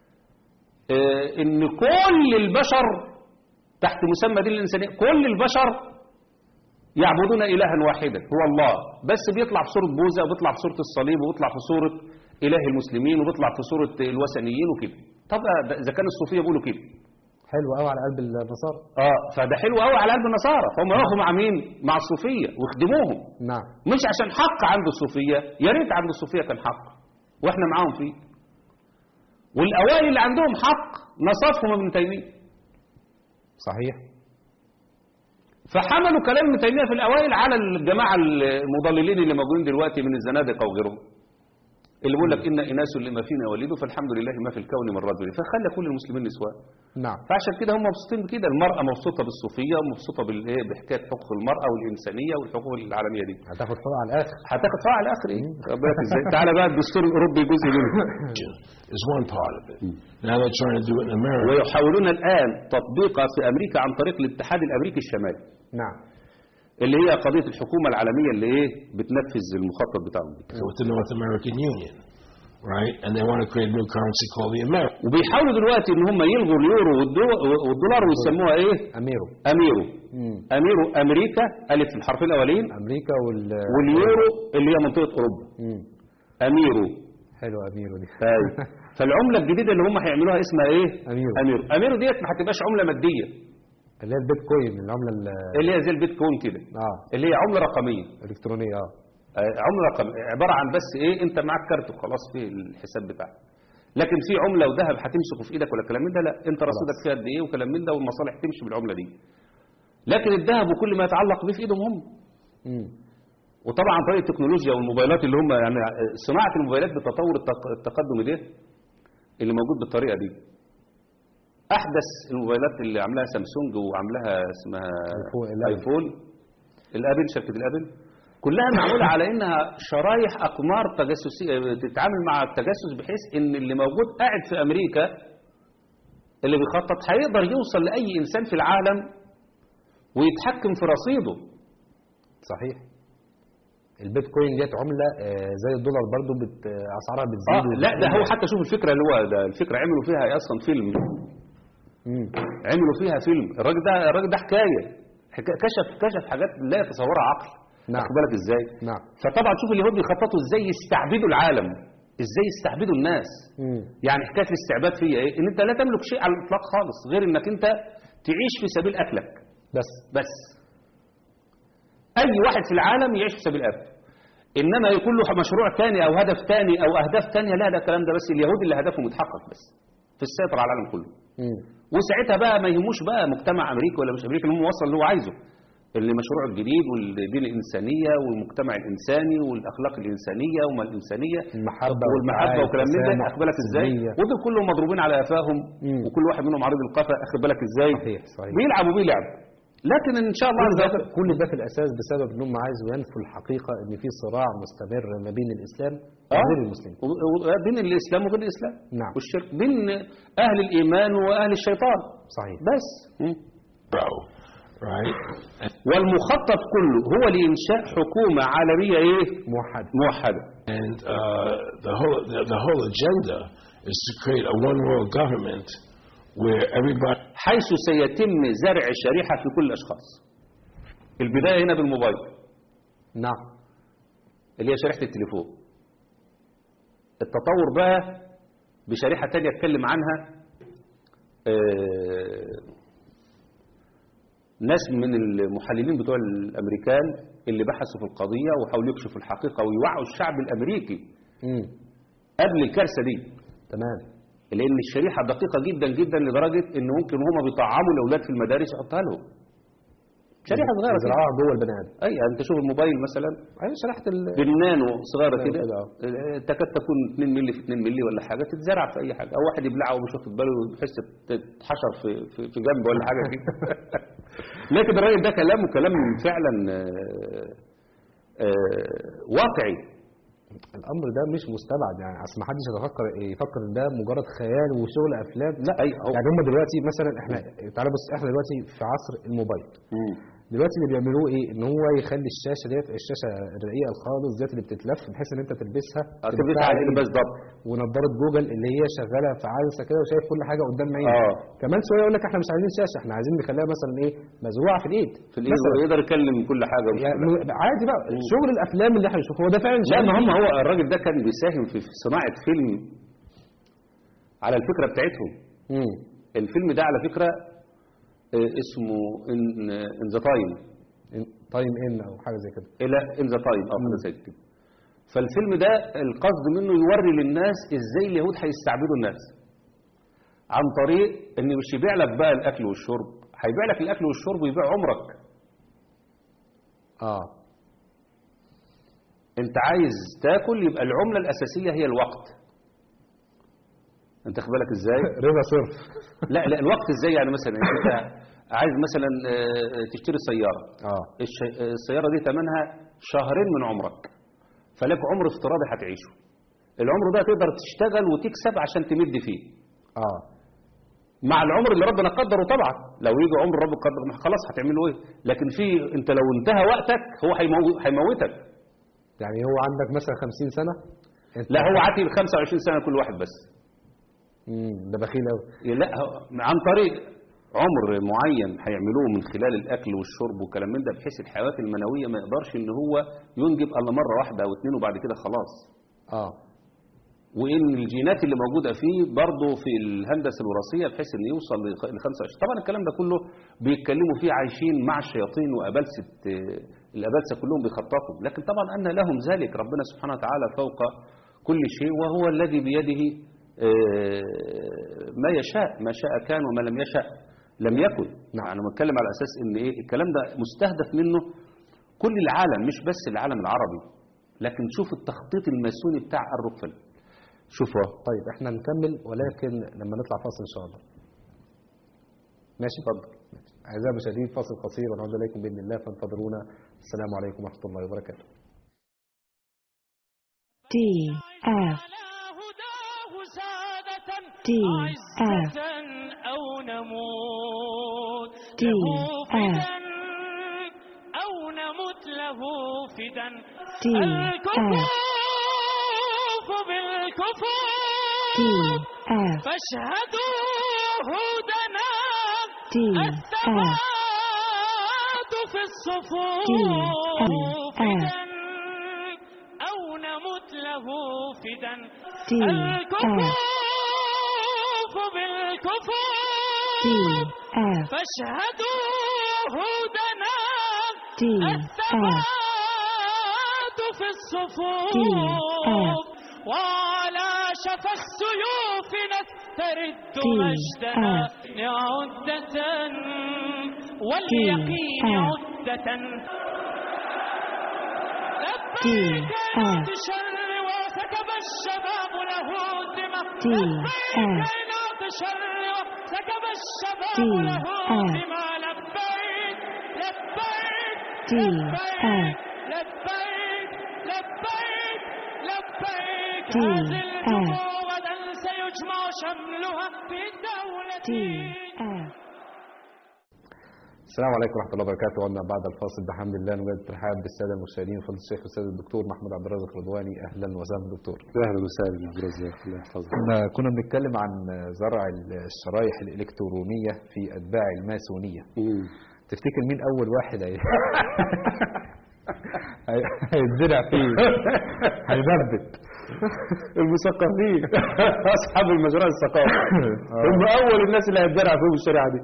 اه ان كل البشر تحت مسمى دين الانسانيه كل البشر يعبدون الها واحدا هو الله بس بيطلع في صوره بوذا وبيطلع في صوره الصليب وبيطلع في صوره اله المسلمين وبيطلع في صوره الوثنيين وكده طب ده اذا كان الصوفيه بيقولوا كده حلو قوي على قلب النصارى اه فده حلو قوي على قلب النصارى فهم يقفوا مع مين مع الصوفيه ويخدموهم نعم مش عشان حق عند الصوفية يا ريت عند الصوفية كان حق واحنا معاهم فيه والأوائل اللي عندهم حق نصفهم ابن تيمية صحيح فحملوا كلام ابن تيمية في الأوائل على الجماعة المضللين اللي موجودين دلوقتي من الزنادقة وغيرهم اللي بيقول لك إن إناس لما فينا وليدوا فالحمد لله ما في الكون من رجل فخلى كل المسلمين نسوان نعم فعشان كده هم مبسوطين بكده المرأة مبسوطة بالصوفية ومبسوطة بالإيه بحكاية حقوق المرأة والإنسانية والحقوق العالمية دي هتاخد حقوق على الاخر هتاخد فيها على الاخر ايه خد بالك ازاي تعالى بقى الدستور الاوروبي جزء منه is one part of it. Now they're trying to do it in America. ويحاولون الان تطبيقها في امريكا عن طريق الاتحاد الامريكي الشمالي نعم اللي هي قضيه الحكومه العالميه اللي ايه بتنفذ المخطط بتاعهم دي. with the North American Union, right? And they want to create a new currency called the American. وبيحاولوا دلوقتي ان هم يلغوا اليورو والدو- والدولار ويسموها ايه اميرو اميرو مم. اميرو امريكا الف في الحرفين الاولين امريكا وال واليورو اللي هي منطقه اوروبا مم. اميرو حلو اميرو دي طيب فالعمله الجديده اللي هم هيعملوها اسمها ايه أميرو. اميرو اميرو ديت ما هتبقاش عمله ماديه اللي هي البيتكوين العمله ال- اللي هي زي البيتكوين كده اه اللي هي عمله رقميه الكترونيه اه آه، عمله رقميه عباره عن بس ايه انت معاك كارت وخلاص في الحساب بتاعك لكن في عمله وذهب هتمسكه في ايدك ولا كلام من ده لا انت رصيدك فيها قد ايه وكلام من ده والمصالح تمشي بالعمله دي لكن الذهب وكل ما يتعلق به في ايدهم هم مم. وطبعا عن طريق التكنولوجيا والموبايلات اللي هم يعني صناعه الموبايلات بالتطور التق- التقدمي ده اللي موجود بالطريقه دي احدث الموبايلات اللي عاملاها سامسونج وعاملاها اسمها ايفون الآبل. ايفون الابل شركه الابل كلها معموله على انها شرايح اقمار تجسسيه تتعامل مع التجسس بحيث ان اللي موجود قاعد في امريكا اللي بيخطط هيقدر يوصل لاي انسان في العالم ويتحكم في رصيده صحيح البيتكوين ديت عمله آه، زي الدولار برضو بت... آه، اسعارها بتزيد اه لا ده هو حتى شوف الفكره اللي هو ده الفكره عملوا فيها اصلا فيلم مم. عملوا فيها فيلم الراجل ده الراجل ده حكايه حكا- كشف كشف حاجات لا يتصورها عقل نعم. واخد بالك ازاي نعم فطبعا شوف اليهود بيخططوا ازاي يستعبدوا العالم ازاي يستعبدوا الناس مم. يعني حكايه الاستعباد فيها ايه ان انت لا تملك شيء على الاطلاق خالص غير انك انت تعيش في سبيل اكلك بس بس اي واحد في العالم يعيش في سبيل اكله انما يكون له مشروع تاني او هدف تاني او اهداف تانية لا ده الكلام ده بس اليهود اللي هدفهم يتحقق بس في السيطره على العالم كله مم. وساعتها بقى ما يهموش بقى مجتمع امريكا ولا مش امريكا المهم وصل اللي هو عايزه اللي مشروع الجديد والدين الانسانيه والمجتمع الانساني والاخلاق الانسانيه وما الانسانيه المحبة والمحبه والتعايش وكلام من ده والتسامح اخد بالك ازاي والسلمية. ودول كلهم مضروبين على قفاهم مم. وكل واحد منهم عريض القفا اخد بالك ازاي صحيح صحيح بيلعبوا بيلعب لكن ان شاء الله كل عز ده وجل كل ده في الاساس بسبب ان هم عايزوا ينفوا الحقيقه ان في صراع مستمر ما بين الاسلام آه. وغير المسلمين و- و- بين الاسلام وغير الاسلام نعم. والشرك بين اهل الايمان واهل الشيطان صحيح بس مم. Bro, right? والمخطط كله هو لإنشاء حكومة عالمية إيه؟ موحد موحدة And uh, the whole the, the whole agenda is to create a one world government where everybody حيث سيتم زرع شريحة في كل الأشخاص البداية هنا بالموبايل نعم اللي هي شريحة التليفون التطور بقى بشريحة تانية اتكلم عنها آه، ناس من المحللين بتوع الأمريكان اللي بحثوا في القضية وحاولوا يكشفوا الحقيقة ويوعوا الشعب الأمريكي امم قبل الكارثة دي تمام لان الشريحه دقيقه جدا جدا لدرجه ان ممكن هما بيطعموا الاولاد في المدارس يحطها لهم شريحه صغيره كده زراعه جوه البني ادم اي يعني انت شوف الموبايل مثلا ايوه شريحه ال... بالنانو صغيره نانو كده كده، آه. آه، تكاد تكون 2 مللي في 2 مللي ولا حاجه تتزرع في اي حاجه او واحد يبلعها ومش واخد باله بحيث تتحشر في في, في جنب ولا حاجه كده لكن الراجل ده كلامه كلام فعلا آه، آه، واقعي الامر ده مش مستبعد يعني اصل ما حدش يتفكر يفكر ان ده مجرد خيال وشغل افلام لا أي، هو- يعني هم دلوقتي مثلا احنا تعالى بص احنا دلوقتي في عصر الموبايل مم. دلوقتي اللي بيعملوه ايه ان هو يخلي الشاشه ديت الشاشه الرقيقه الخالص ديت اللي بتتلف بحيث ان انت تلبسها هتلبس تلبسها على على اللباس إيدك. ضبط ونضاره جوجل اللي هي شغاله في عدسه كده وشايف كل حاجه قدام عينك آه. كمان شويه يقول لك احنا مش عايزين شاشه احنا عايزين نخليها مثلا ايه مزروعه في الايد في الايد مثلا يقدر يتكلم كل حاجه ومش يعني كل حاجة. عادي بقى شغل الافلام اللي احنا بنشوفه هو ده فعلا لا شغل ما هم هو الراجل ده كان بيساهم في في صناعة فيلم على الفكرة بتاعتهم امم الفيلم ده على فكرة آه، اسمه ان ان ذا تايم تايم ان او حاجه زي كده الى ان ذا تايم او حاجه زي كده فالفيلم ده القصد منه يوري للناس ازاي اليهود هيستعبدوا الناس عن طريق ان مش يبيع لك بقى الاكل والشرب هيبيع لك الاكل والشرب ويبيع عمرك اه انت عايز تاكل يبقى العمله الاساسيه هي الوقت انت خد بالك ازاي ربا صرف لا لا الوقت ازاي يعني مثلا انت عايز مثلا آه، تشتري سياره اه الش- السياره دي ثمنها شهرين من عمرك فلك عمر افتراضي هتعيشه العمر ده تقدر تشتغل وتكسب عشان تمد فيه اه مع العمر اللي ربنا قدره طبعا لو يجي عمر ربنا قدر ما خلاص هتعملوا ايه لكن في انت لو انتهى وقتك هو هيمو- هيموتك يعني هو عندك مثلا 50 سنة انت لا هو عاتي 25 سنه كل واحد بس مم، ده بخيل قوي لا هو عن طريق عمر معين هيعملوه من خلال الاكل والشرب وكلام من ده بحيث الحيوانات المنويه ما يقدرش ان هو ينجب الا مره واحده او اتنين وبعد كده خلاص اه وان الجينات اللي موجوده فيه برضه في الهندسه الوراثيه بحيث ان يوصل ل 25 طبعا الكلام ده كله بيتكلموا فيه عايشين مع الشياطين وابلسه آه، الابلسه كلهم بيخططوا لكن طبعا ان لهم ذلك ربنا سبحانه وتعالى فوق كل شيء وهو الذي بيده آه، ما يشاء ما شاء كان وما لم يشاء لم يكن نعم. انا بتكلم على اساس ان ايه الكلام ده مستهدف منه كل العالم مش بس العالم العربي لكن شوف التخطيط الماسوني بتاع الروكفيلر شوفوا طيب احنا نكمل ولكن لما نطلع فاصل ان شاء الله ماشي اتفضل اعزائي المشاهدين فاصل قصير ونعود اليكم باذن الله فانتظرونا السلام عليكم ورحمه الله وبركاته D F D F أو نموت D له F فدا أو نمت له فدا D F الكفوف بالكفوف D F فاشهدوا هدنا D F الثبات في الصفوف D F فدا أو نمت له فدا D F الكفوف بالكفوف D F فاشهدوا هدنا D F الثبات في الصفوف D F وعلى شفا السيوف نسترد D مجدنا F عدة واليقين D F عدة D لبيك يا F تشر وسكب الشباب له دماء D لبيك F يا تشر وسكب الشباب D له F دماء لبيك لبيك D F لبيك لبيك لبيك D هذه F الجموع غدا سيجمع شملها في دولة D F السلام عليكم ورحمه الله وبركاته وعندنا بعد الفاصل بحمد الله نجد ترحاب بالساده المشاهدين وفضل الشيخ الاستاذ الدكتور محمود عبد الرازق رضواني اهلا وسهلا دكتور اهلا وسهلا يا عبد الرزاق الله يحفظك كنا كنا بنتكلم عن زرع الشرايح الالكترونيه في اتباع الماسونيه تفتكر مين اول واحد هي... هي- هيتزرع فيه هينبت المثقفين اصحاب المزرعه الثقافه هم اول الناس اللي هيتزرع فيهم الشريعه دي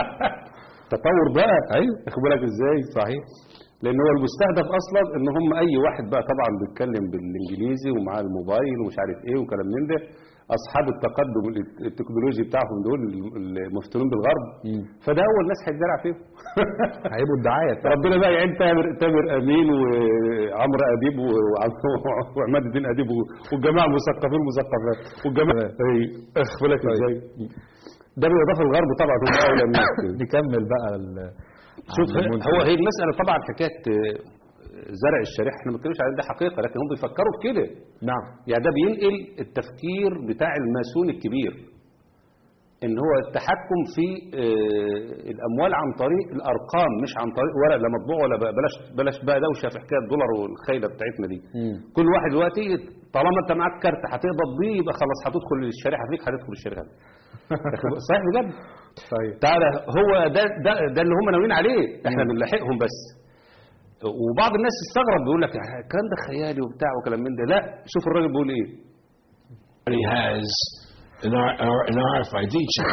تطور بقى ايوه واخد بالك ازاي صحيح لان هو المستهدف اصلا ان هم اي واحد بقى طبعا بيتكلم بالانجليزي ومعاه الموبايل ومش عارف ايه وكلام من ده اصحاب التقدم التكنولوجي بتاعهم دول المفتونين بالغرب فده اول ناس هيتزرع فيهم هيبقوا الدعايه بتاعت ربنا بقى يعين تامر تامر امين وعمرو اديب وعم- وعماد الدين اديب والجماعه المثقفين المثقفات والجماعه اي اخ بالك ازاي ده بالاضافه للغرب طبعا هم اولى الناس نكمل بقى ال- شوف عن المنتج. هو هي المساله طبعا حكايه آه، زرع الشريحه احنا ما بنتكلمش على ده حقيقه لكن هم بيفكروا في كده نعم يعني ده بينقل التفكير بتاع الماسون الكبير ان هو التحكم في آه، الاموال عن طريق الارقام مش عن طريق ورق لا مطبوع ولا بقى بلاش بلاش بقى دوشه في حكايه الدولار والخيله بتاعتنا دي مم. كل واحد دلوقتي طالما انت معاك كارت هتقبض بيه يبقى خلاص هتدخل الشريحه فيك هتدخل الشريحه دي صحيح بجد طيب تعالى هو ده ده ده اللي هم ناويين عليه احنا بنلاحقهم بس وبعض الناس استغرب بيقول لك الكلام ده خيالي وبتاع وكلام من ده لا شوف الراجل بيقول ايه He has an, R, R- an RFID chip.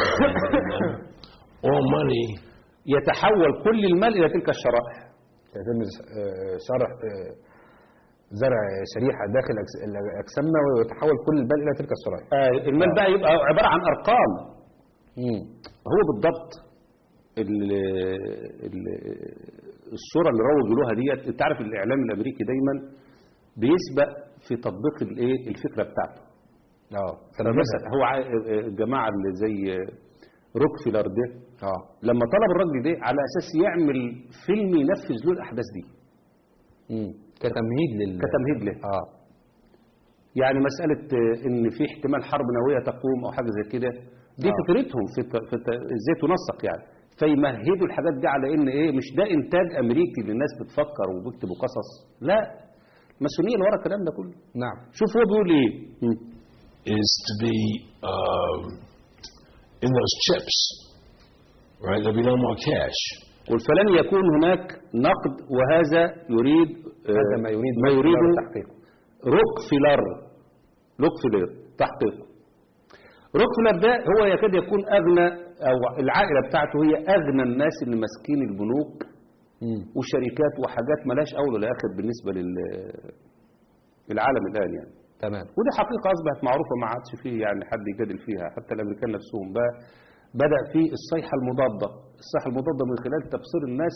All money يتحول كل المال الى تلك الشرائح يتم آه، شرح آه، زرع شريحه داخل أجس- اجسامنا ويتحول كل البال الى تلك الشرائح آه، المال بقى يبقى عباره عن ارقام مم. هو بالضبط ال- ال- الصوره اللي روجوا لها ديت انت عارف الاعلام الامريكي دايما بيسبق في تطبيق الايه الفكره بتاعته اه فمثلا هو عا- الجماعه اللي زي روكفيلر ده اه لما طلب الراجل ده على اساس يعمل فيلم ينفذ له الاحداث دي مم. كتمهيد لل كتمهيد له اه يعني مساله ان في احتمال حرب نوويه تقوم او حاجه زي كده دي آه. فكرتهم في, الت- في الت- ازاي تنسق يعني فيمهدوا الحاجات دي على ان ايه مش ده انتاج امريكي اللي الناس بتفكر وبيكتبوا قصص لا الماسونيه اللي ورا الكلام ده كله نعم شوف هو بيقول ايه is to be um, in those chips, right? There'll be no more cash. قل فلن يكون هناك نقد وهذا يريد آه، هذا ما يريد ما يريده تحقيقه روكفيلر روكفيلر تحقيقه روكفيلر ده هو يكاد يكون اغنى او العائله بتاعته هي اغنى الناس اللي ماسكين البنوك وشركات وحاجات ملاش اول ولا اخر بالنسبه لل العالم الان يعني تمام ودي حقيقه اصبحت معروفه ما عادش فيه يعني حد يجادل فيها حتى الامريكان نفسهم بقى بدا في الصيحه المضاده الصيحه المضاده من خلال تبصير الناس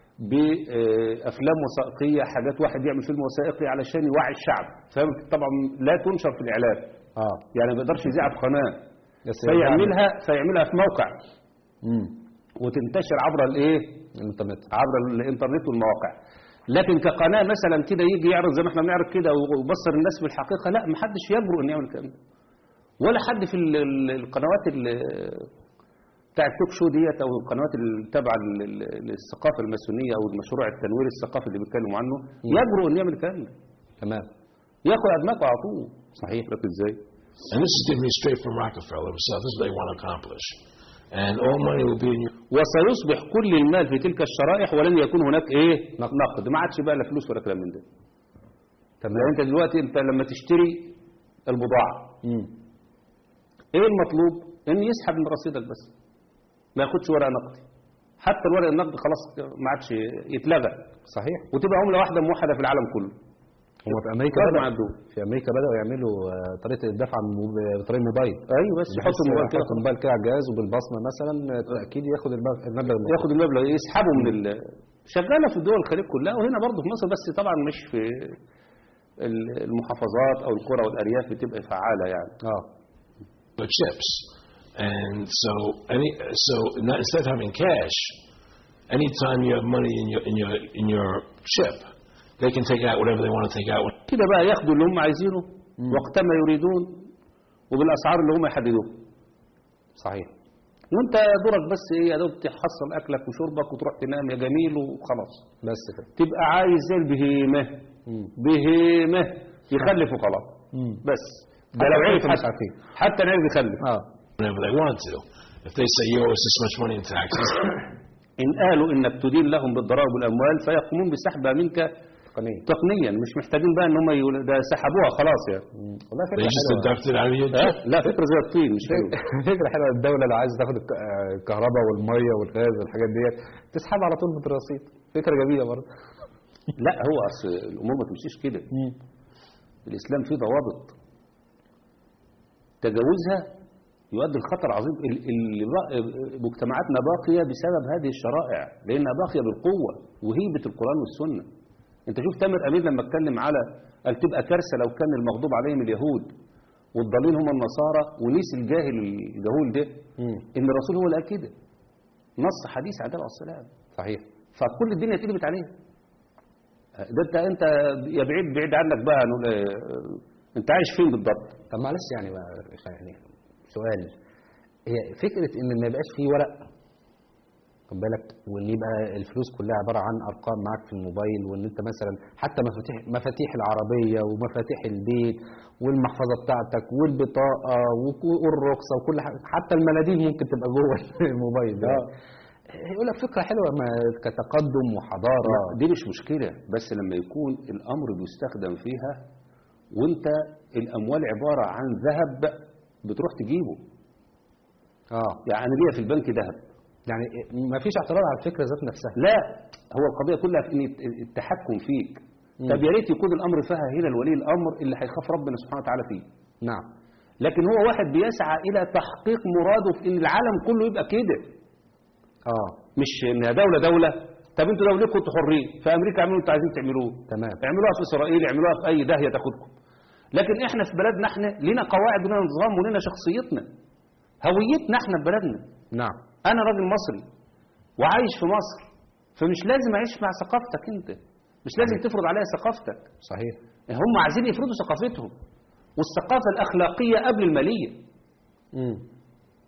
بافلام وثائقيه حاجات واحد يعمل فيلم وثائقي علشان يوعي الشعب فاهم طبعا لا تنشر في الاعلام اه يعني ما يقدرش يذاعها في قناه بس فيعملها فيعملها في موقع امم وتنتشر عبر الايه الانترنت عبر الانترنت والمواقع لكن كقناه مثلا كده يجي يعرض زي ما احنا بنعرض كده ويبصر الناس بالحقيقه لا ما حدش يجرؤ انه يعمل الكلام ده ولا حد في ال- ال- القنوات ال- بتاع التوك شو ديت او القنوات التابعه لل- لل- للثقافه الماسونيه او المشروع التنوير الثقافي اللي بيتكلموا عنه يجرؤ انه يعمل الكلام ده تمام ياخد ادماغه على طول صحيح لك ازاي And this is giving me straight from Rockefeller himself. This is what they want to accomplish. And all money will be in your وسيصبح كل المال في تلك الشرائح ولن يكون هناك ايه نقد ما عادش بقى لا فلوس ولا كلام من ده تمام لان انت دلوقتي انت لما تشتري البضاعه امم ايه المطلوب ان يسحب من رصيدك بس ما ياخدش ورق نقدي حتى الورق النقدي خلاص ما عادش يتلغى صحيح وتبقى عمله واحده موحده في العالم كله هو في امريكا كده بدأ مع الدول في امريكا بداوا يعملوا آه، طريقه الدفع الموب- بطريقه الموبايل ايوه بس يحط الموبايل كده يحط الموبايل كده على الجهاز وبالبصمه مثلا آه، تاكيد ياخد المب- المبلغ المطلوب. ياخد المبلغ يسحبه من ال... شغاله في الدول الخليج كلها وهنا برضه في مصر بس طبعا مش في ال- المحافظات او القرى والارياف بتبقى فعاله يعني اه the chips. And so any so not, instead of having cash, anytime you have money in your in your in your chip, they can take out whatever they want to take out. كده بقى ياخدوا اللي هم عايزينه وقتما يريدون وبالاسعار اللي هم يحددوها صحيح وانت دورك بس ايه يا دوب تحصل اكلك وشربك وتروح تنام يا جميل وخلاص بس كده تبقى عايز زي البهيمه مم. بهيمه يخلف وخلاص مم. بس ده لو عرف مش حتى, عارفين. حتى نعرف يخلف اه whenever they want to. If they say you owe us this much money in taxes, ان قالوا انك تدين لهم بالضرائب والاموال فيقومون بسحبها منك تقنيا تقنيا مش محتاجين بقى ان هم يقولوا ده سحبوها خلاص يعني والله they فكره just حلوه deduct it out of your ها؟ chip. لا فكره زي الطين مش حلو فكره حلوه الدوله لو عايزه تاخد الك- آه، الكهرباء والميه والغاز والحاجات ديت تسحب على طول من الرصيد فكره جميله برضه لا هو اصل الامور ما تمشيش كده الاسلام فيه ضوابط تجاوزها يؤدي لخطر عظيم ال- ال- بق- مجتمعاتنا باقيه بسبب هذه الشرائع لانها باقيه بالقوه وهيبه القران والسنه انت شوف تامر امين لما اتكلم على قال تبقى كارثه لو كان المغضوب عليهم اليهود والضالين هم النصارى ونيس الجاهل الجهول ده ان الرسول هو اللي قال كده نص حديث عليه الصلاه والسلام صحيح فكل الدنيا اتقلبت عليه ده انت انت يا بعيد بعيد عنك بقى نقول اه، انت عايش فين بالضبط طب معلش يعني بقى يعني سؤال هي فكره ان ما يبقاش فيه ورق خد بالك وان يبقى الفلوس كلها عباره عن ارقام معاك في الموبايل وان انت مثلا حتى مفاتيح مفاتيح العربيه ومفاتيح البيت والمحفظه بتاعتك والبطاقه وك- والرخصه وكل حاجه حتى المناديل ممكن تبقى جوه الموبايل ده يقول لك فكره حلوه ما كتقدم وحضاره لا دي مش مشكلة بس لما يكون الأمر بيستخدم فيها وانت الأموال عبارة عن ذهب بتروح تجيبه اه يعني أنا ليا في البنك ذهب يعني ما فيش اعتراض على الفكره ذات نفسها لا هو القضية كلها في إن التحكم فيك طب يا ريت يكون الأمر فيها هنا لولي الأمر اللي هيخاف ربنا سبحانه وتعالى فيه نعم لكن هو واحد بيسعى إلى تحقيق مراده في إن العالم كله يبقى كده اه مش إنها دولة دولة طب انتوا دولتكم كنتوا حرين في أمريكا اعملوا انتوا عايزين تعملوه تمام اعملوها في اسرائيل اعملوها في اي داهيه تاخدكم لكن احنا في بلدنا احنا لينا قواعد ولنا نظام ولنا شخصيتنا هويتنا احنا في بلدنا نعم انا راجل مصري وعايش في مصر فمش لازم اعيش مع ثقافتك انت مش لازم تفرض عليا ثقافتك صحيح هم عايزين يفرضوا ثقافتهم والثقافه الاخلاقيه قبل الماليه امم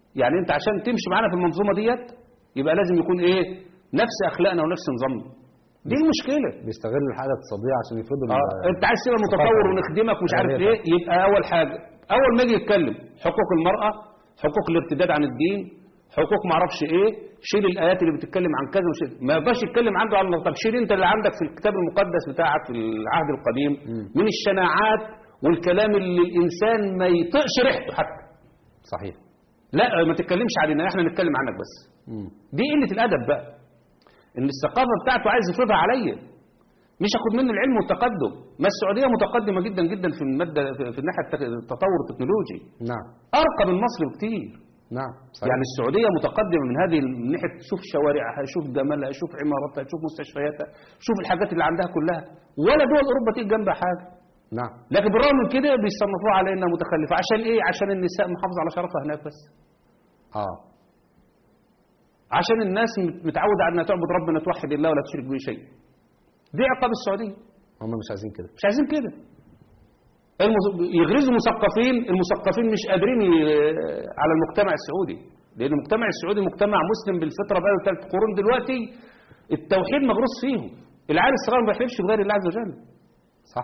يعني انت عشان تمشي معانا في المنظومه ديت يبقى لازم يكون ايه نفس اخلاقنا ونفس نظامنا دي المشكله بيستغل الحاله الاقتصاديه عشان يفرضوا اه ال- انت عايز تبقى متطور ونخدمك ومش عارف الحرية ايه يبقى اول حاجه اول ما يجي يتكلم حقوق المراه حقوق الارتداد عن الدين حقوق ما اعرفش ايه شيل الايات اللي بتتكلم عن كذا وشيل ما يبقاش يتكلم عنده عن الله طب شيل انت اللي عندك في الكتاب المقدس بتاعك في العهد القديم من الشناعات والكلام اللي الانسان ما يطقش ريحته حتى صحيح لا ما تتكلمش علينا احنا نتكلم عنك بس مم. دي قله الادب بقى ان الثقافه بتاعته عايز يفرضها عليا مش اخد منه العلم والتقدم ما السعوديه متقدمه جدا جدا في الماده في في الناحيه التك- التطور التكنولوجي نعم ارقى من مصر بكتير نعم صحيح. يعني السعوديه متقدمه من هذه الناحيه شوف شوارعها شوف جمالها شوف عماراتها شوف مستشفياتها شوف الحاجات اللي عندها كلها ولا دول اوروبا تيجي جنبها حاجه نعم لكن بالرغم من كده بيصنفوها على انها متخلفه عشان ايه عشان النساء محافظه على شرفها هناك بس اه عشان الناس مت- متعوده على انها تعبد ربنا توحد الله ولا تشرك به شيء دي عقاب السعوديه هم مش عايزين كده مش عايزين كده المس- يغرزوا مثقفين المثقفين مش قادرين ي- على المجتمع السعودي لان المجتمع السعودي مجتمع مسلم بالفطره بقاله ثلاث قرون دلوقتي التوحيد مغروس فيهم العيال الصغير ما بيحلفش بغير الله عز وجل صح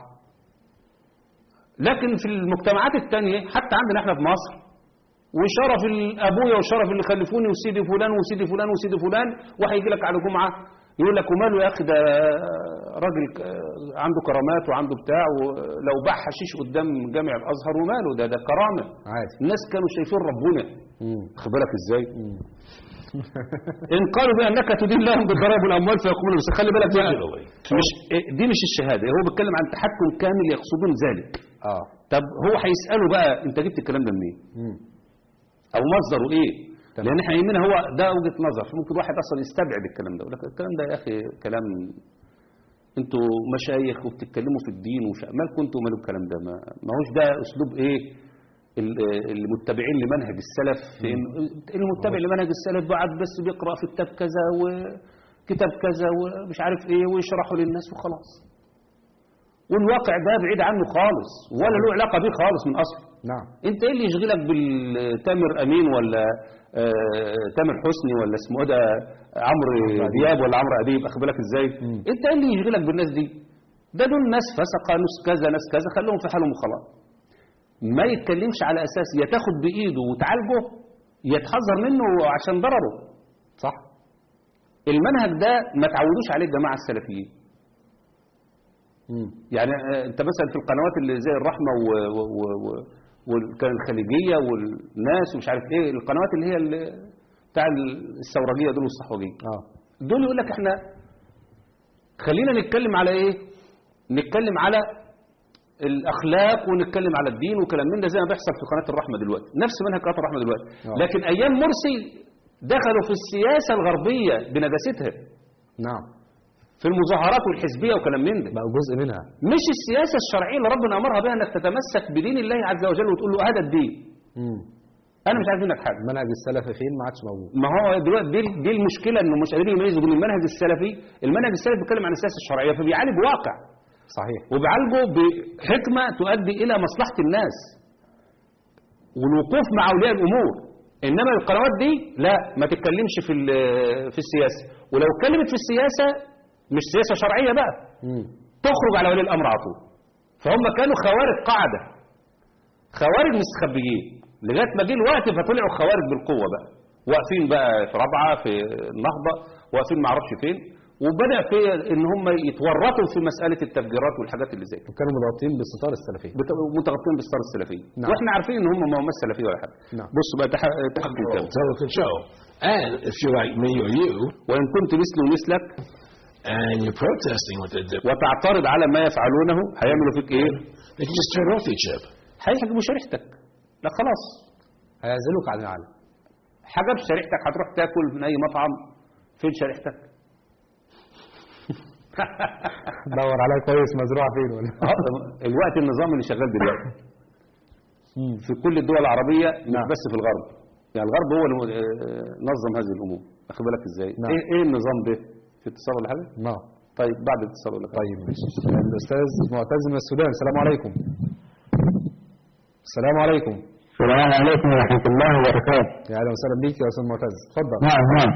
لكن في المجتمعات التانية حتى عندنا احنا في مصر وشرف ابويا وشرف اللي خلفوني وسيدي فلان وسيدي فلان وسيدي فلان وهيجي لك على جمعه يقول لك وماله يا اخي ده راجل ك- عنده كرامات وعنده بتاع ولو باع حشيش قدام جامع الازهر وماله ده ده كرامه عادي الناس كانوا شايفين ربنا مم. خد بالك ازاي ان قالوا بانك تدين لهم بالضرائب والاموال فيقومون بس خلي بالك بقى مش دي مش الشهاده هو بيتكلم عن تحكم كامل يقصدون ذلك اه طب هو هيساله بقى انت جبت الكلام ده منين مم. او مصدره ايه تمام. لان احنا يهمنا هو ده وجهه نظر ممكن واحد اصلا يستبعد الكلام ده يقول لك الكلام ده يا اخي كلام انتوا مشايخ وبتتكلموا في الدين وش مالكم انتوا ومالوا الكلام ده ما ما هوش ده اسلوب ايه ال- المتبعين لمنهج السلف في إن- المتبع لمنهج السلف بعد بس بيقرا في كتاب كذا وكتاب كذا ومش عارف ايه ويشرحه للناس وخلاص والواقع ده بعيد عنه خالص ولا له علاقه بيه خالص من اصله نعم انت ايه اللي يشغلك بالتامر امين ولا آه، تامر حسني ولا اسمه ايه ده عمرو دياب ولا عمرو اديب اخد بالك ازاي مم. انت ايه اللي يشغلك بالناس دي ده دول ناس فسقه ناس كذا ناس كذا خليهم في حالهم وخلاص ما يتكلمش على اساس يا تاخد بايده وتعالجه يا تحذر منه عشان ضرره صح المنهج ده ما تعودوش عليه الجماعه السلفيين مم. يعني آه، انت مثلا في القنوات اللي زي الرحمه و... و... و... و... وكان الخليجيه والناس ومش عارف ايه القنوات اللي هي اللي بتاع الثورجيه دول والصحوجيه اه دول يقول لك احنا خلينا نتكلم على ايه نتكلم على الاخلاق ونتكلم على الدين وكلام من ده زي ما بيحصل في قناه الرحمه دلوقتي نفس منهج قناه الرحمه دلوقتي آه. لكن ايام مرسي دخلوا في السياسه الغربيه بنجاستها نعم في المظاهرات والحزبيه وكلام من ده بقى جزء منها مش السياسة الشرعية اللي ربنا أمرها بها أنك تتمسك بدين الله عز وجل وتقول له هذا الدين مم. أنا مش عايز منك حاجة المنهج السلفي فين ما عادش موجود ما هو دلوقتي دي, دي المشكلة إنه مش قادرين يميزوا بين المنهج السلفي المنهج السلفي بيتكلم عن السياسة الشرعية فبيعالج واقع صحيح وبيعالجه بحكمة تؤدي إلى مصلحة الناس والوقوف مع أولياء الأمور إنما القنوات دي لا ما تتكلمش في ال- في السياسة ولو اتكلمت في السياسة مش سياسة شرعية بقى مم. تخرج على ولي الامر على طول فهم كانوا خوارج قاعده خوارج مستخبيين لغايه ما جه الوقت فطلعوا خوارج بالقوه بقى واقفين بقى في رابعه في النهضه واقفين ما اعرفش فين وبدا في ان هم يتورطوا في مساله التفجيرات والحاجات اللي زي كده وكانوا متغطين بالستار السلفيه بت- متغطين بالستار السلفيه نعم. واحنا عارفين ان هم ما هم سلفيه ولا حاجه نعم. بصوا بقى تح- تحكم كام So it can show. And if you're like me or you, وان كنت مثلي ومثلك and you're protesting what they're doing, وتعترض على ما يفعلونه هيعملوا فيك ايه they can just turn off the chip. هيحجبوا شريحتك لا خلاص هيعزلوك عن العالم حجب شريحتك هتروح تاكل من اي مطعم فين شريحتك دور عليها كويس مزروعه فين ولا آه، الوقت النظام اللي شغال دلوقتي في كل الدول العربيه مش نعم. بس في الغرب يعني الغرب هو اللي آه، نظم هذه الامور واخد بالك ازاي نعم. ايه ايه النظام ده في اتصال ولا حاجه نعم طيب بعد الاتصال ولا حاجه طيب ماشي الاستاذ معتز من السودان السلام عليكم السلام عليكم السلام عليكم ورحمة الله وبركاته يا اهلا وسهلا بيك يا استاذ معتز اتفضل نعم نعم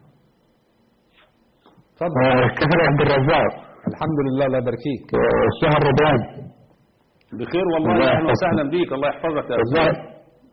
اتفضل آه، كيف عبد الرزاق الحمد لله الله يبارك فيك آه، الشهر رمضان بخير والله الله اهلا يحفظك. وسهلا بيك الله يحفظك يا والله أستاذ.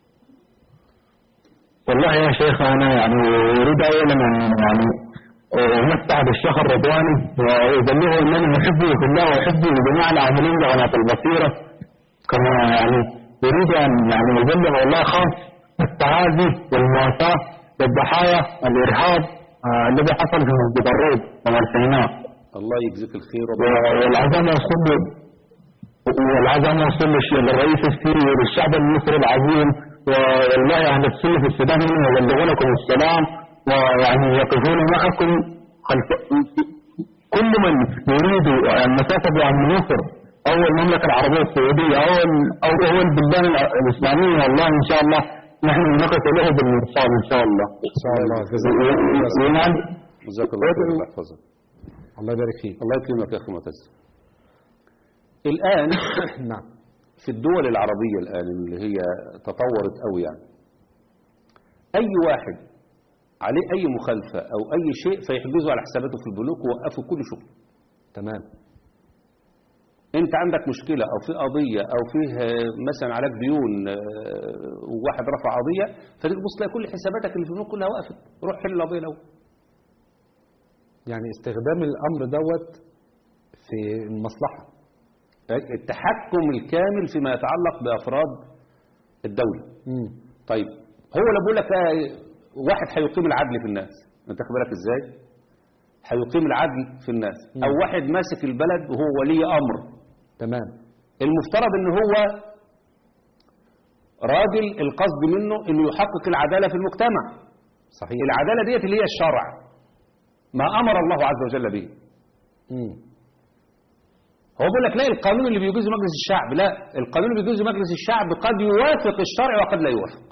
والله يا شيخ أنا يعني أريد أولا أن يعني آه، نفتح بالشهر الرضواني وأبلغه أنني محبه في الله وأحبه لجميع العاملين بقناة البصيرة كما يعني أريد أن يعني أبلغ والله خاص التعازي والمواساة للضحايا الإرهاب آه، الذي حصل في مسجد الروض ومر سيناء الله يجزيك الخير والعزاء موصول والعزاء موصول للش- للرئيس السوري وللشعب المصري العظيم والله أهل السنة في السودان هم يبلغونكم السلام ويعني يقفون معكم خلف كل من يريد المسافة عن مصر أو المملكة العربية السعودية أو ال- أو هو البلدان الع- الإسلامية والله إن شاء الله نحن نقف له بالمرصاد إن شاء الله ان شاء الله جزاك الله خير يا أستاذ. ونعم جزاك الله خير الله يحفظك الله يبارك فيك الله يكرمك يا اخي معتز الان نعم في الدول العربية الآن اللي هي تطورت قوي يعني أي واحد عليه أي مخالفة أو أي شيء فيحجزوا على حساباته في البنوك ووقفوا كل شغل تمام أنت عندك مشكلة أو في قضية أو فيه آه، مثلا عليك ديون آه، وواحد رفع قضية فتيجي تبص تلاقي كل حساباتك اللي في البنوك كلها وقفت روح حل القضية الأول يعني استخدام الامر دوت في المصلحه التحكم الكامل فيما يتعلق بأفراد الدولة امم طيب هو اللي بيقول لك آه، واحد هيقيم العدل في الناس انت خد بالك ازاي هيقيم العدل في الناس مم. او واحد ماسك البلد وهو ولي امر تمام المفترض ان هو راجل القصد منه انه يحقق العداله في المجتمع صحيح العداله ديت اللي هي الشرع ما امر الله عز وجل به امم هو بيقول لك لا القانون اللي بيجوزه مجلس الشعب لا القانون اللي بيجوزه مجلس الشعب قد يوافق الشرع وقد لا يوافق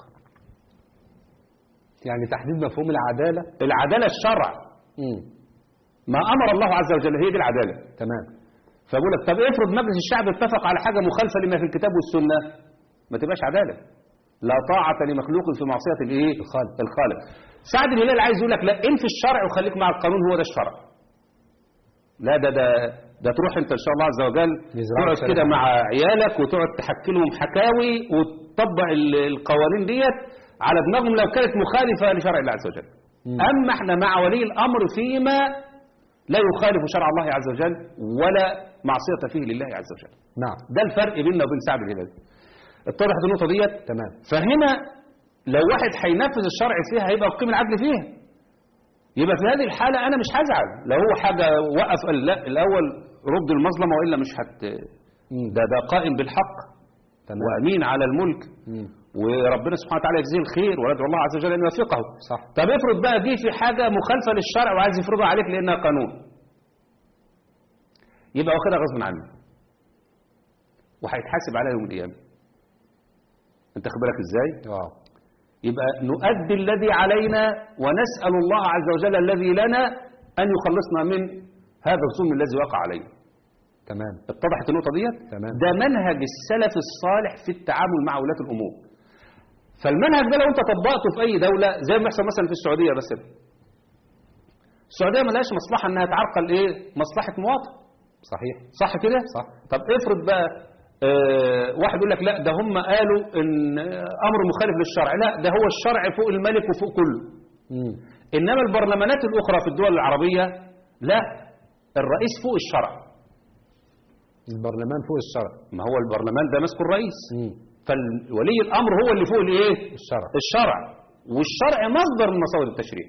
يعني تحديد مفهوم العداله العداله الشرع امم ما امر الله عز وجل هي دي العداله تمام فبقول لك طب افرض مجلس الشعب اتفق على حاجه مخالفه لما في الكتاب والسنه ما تبقاش عداله لا طاعه لمخلوق في معصيه الايه الخالق. الخالق سعد الهلال عايز يقول لك لا انفي الشرع وخليك مع القانون هو ده الشرع لا ده ده ده تروح انت ان شاء الله عز وجل يزرعوا تقعد الشريعة. كده مع عيالك وتقعد تحكي لهم حكاوي وتطبق ال- القوانين ديت على دماغهم لو كانت مخالفه لشرع الله عز وجل مم. اما احنا مع ولي الامر فيما لا يخالف شرع الله عز وجل ولا معصيه فيه لله عز وجل نعم ده الفرق بيننا وبين سعد الهلالي اتضحت النقطه ديت تمام فهنا لو واحد هينفذ الشرع فيها هيبقى يقيم العدل فيها يبقى في هذه الحالة أنا مش هزعل لو هو حاجة وقف قال لا الأول رد المظلمة وإلا مش هت مم. ده ده قائم بالحق تمام وأمين على الملك مم. وربنا سبحانه وتعالى يجزيه الخير وندعو الله عز وجل أن يوفقه صح طب افرض بقى جه في حاجة مخالفة للشرع وعايز يفرضها عليك لأنها قانون يبقى واخدها غصب عنه وهيتحاسب عليها يوم القيامة انت خد بالك ازاي اه يبقى نؤدي الذي علينا ونسأل الله عز وجل الذي لنا أن يخلصنا من هذا الظلم الذي وقع علينا تمام اتضحت النقطة ديت تمام. ده منهج السلف الصالح في التعامل مع ولاة الأمور فالمنهج ده لو انت طبقته في أي دولة زي ما بيحصل مثلا في السعودية مثلا السعودية ملهاش مصلحة انها تعرقل ايه مصلحة مواطن صحيح صح كده صح. طب افرض بقى آه واحد يقول لك لا ده هم قالوا ان آه، امر مخالف للشرع لا ده هو الشرع فوق الملك وفوق كله مم. انما البرلمانات الاخرى في الدول العربية لا الرئيس فوق الشرع البرلمان فوق الشرع ما هو البرلمان ده ماسكه الرئيس مم. فولي الامر هو اللي فوق الايه الشرع الشرع والشرع مصدر من مصادر التشريع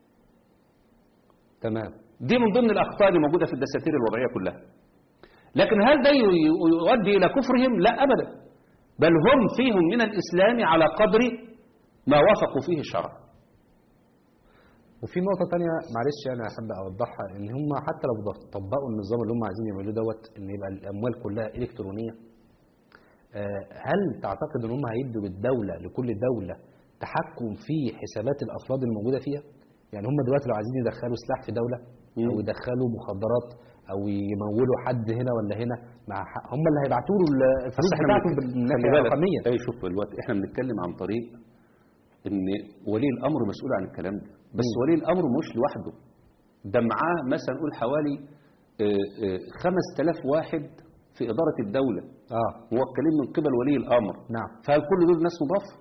تمام دي من ضمن الاخطاء اللي موجوده في الدساتير الوضعيه كلها لكن هل ده ي- يؤدي الى كفرهم لا ابدا بل هم فيهم من الاسلام على قدر ما وافقوا فيه الشرع وفي نقطة تانية معلش أنا أحب أوضحها إن هم حتى لو طبقوا النظام اللي هم عايزين يعملوه دوت إن يبقى الأموال كلها إلكترونية آه، هل تعتقد إن هم هيدوا للدولة لكل دولة تحكم في حسابات الأفراد الموجودة فيها؟ يعني هم دلوقتي لو عايزين يدخلوا سلاح في دولة أو مم. يدخلوا مخدرات أو يمولوا حد هنا ولا هنا مع حق هم اللي هيبعتوا له ال- الفلوس احنا بتاعته بنتكلم- خلي بالناحيه بالك الرقميه اي شوف الوقت احنا بنتكلم عن طريق ان ولي الامر مسؤول عن الكلام ده بس ولي الامر مش لوحده ده معاه مثلا نقول حوالي آه، آه، 5000 واحد في اداره الدوله اه موكلين من قبل ولي الامر نعم فهل كل دول ناس مضافه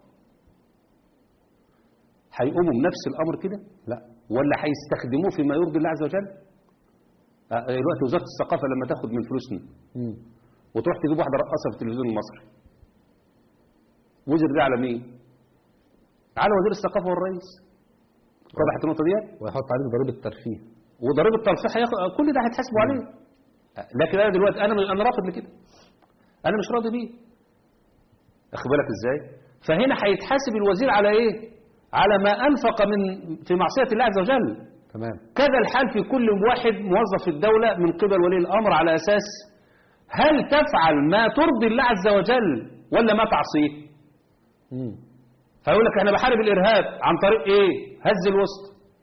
هيقوموا بنفس الامر كده لا ولا هيستخدموه فيما يرضي الله عز وجل آه، دلوقتي وزاره الثقافه لما تاخد من فلوسنا مم. وتروح تجيب واحده رقاصه في التلفزيون المصري وزر ده على مين على وزير الثقافه والرئيس وضحت النقطه ديت ويحط عليك ضريبه الترفيه وضريبه الترفيه هياخد كل ده هيتحاسبوا عليه لكن انا دلوقتي انا انا رافض لكده انا مش راضي بيه اخد بالك ازاي فهنا هيتحاسب الوزير على ايه على ما انفق من في معصيه الله عز وجل تمام كذا الحال في كل واحد موظف في الدولة من قبل ولي الأمر على أساس هل تفعل ما ترضي الله عز وجل ولا ما تعصيه مم. فيقول لك احنا بحارب الإرهاب عن طريق إيه هز الوسط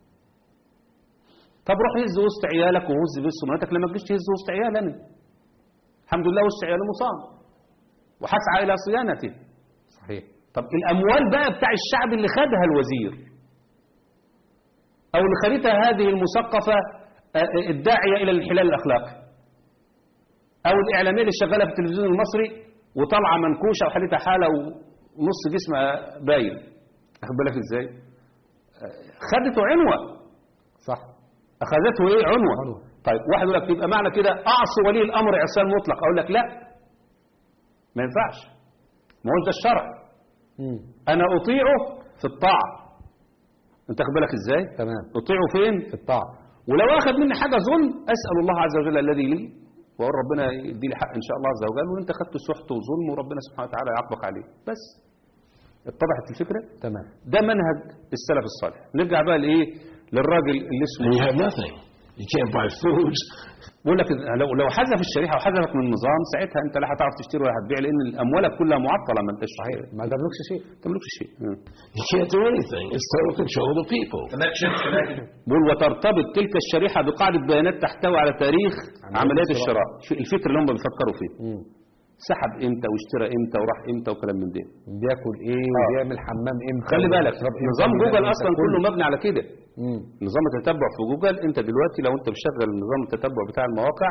طب روح هز وسط عيالك وهز بس مراتك لما تجيش تهز وسط عيالنا الحمد لله وسط عيالي مصاب وحسعى إلى صيانته صحيح طب الأموال بقى بتاع الشعب اللي خدها الوزير أو اللي خدتها هذه المثقفة آه، آه، الداعية إلى الانحلال الأخلاقي أو الإعلامية اللي شغالة في التلفزيون المصري وطالعة منكوشة وحالتها حالة ونص جسمها باين أخد بالك إزاي آه، خدته عنوة صح أخذته إيه عنوة عنوة. طيب واحد يقول لك يبقى معنى كده أعصي ولي الأمر عصيان مطلق أقول لك لا ما ينفعش ما هو ده الشرع مم. أنا أطيعه في الطاعة أنت أخد بالك إزاي تمام أطيعه فين في الطاعه ولو أخذ مني حاجة ظلم أسأل الله عز وجل الذي لي وأقول ربنا يدي لي حق إن شاء الله عز وجل وأنت خدت سحت وظلم وربنا سبحانه وتعالى يعاقبك عليه بس اتضحت الفكرة تمام ده منهج السلف الصالح نرجع بقى لإيه للراجل اللي And اسمه you have nothing. You can't buy food. بقول لك لو لو حذف الشريحه وحذفك من النظام ساعتها انت لا هتعرف تشتري ولا هتبيع لان اموالك كلها معطله ما انتش صحيح ما جابلكش شيء ما تملكش شيء مم. You can't do anything. It's total control of the people. بقول وترتبط تلك الشريحه بقاعده بيانات تحتوي على تاريخ عمليات عمليات الشراء. الشراء في- الفكر اللي هم بيفكروا فيه مم. سحب امتى واشترى امتى وراح امتى وكلام من ده بياكل ايه آه. وبيعمل حمام امتى خلي بالك وبيشرب إمتى نظام وبينام جوجل إمتى، اصلا كله مبني على كده مم. نظام التتبع في جوجل انت دلوقتي لو انت مشغل نظام التتبع بتاع المواقع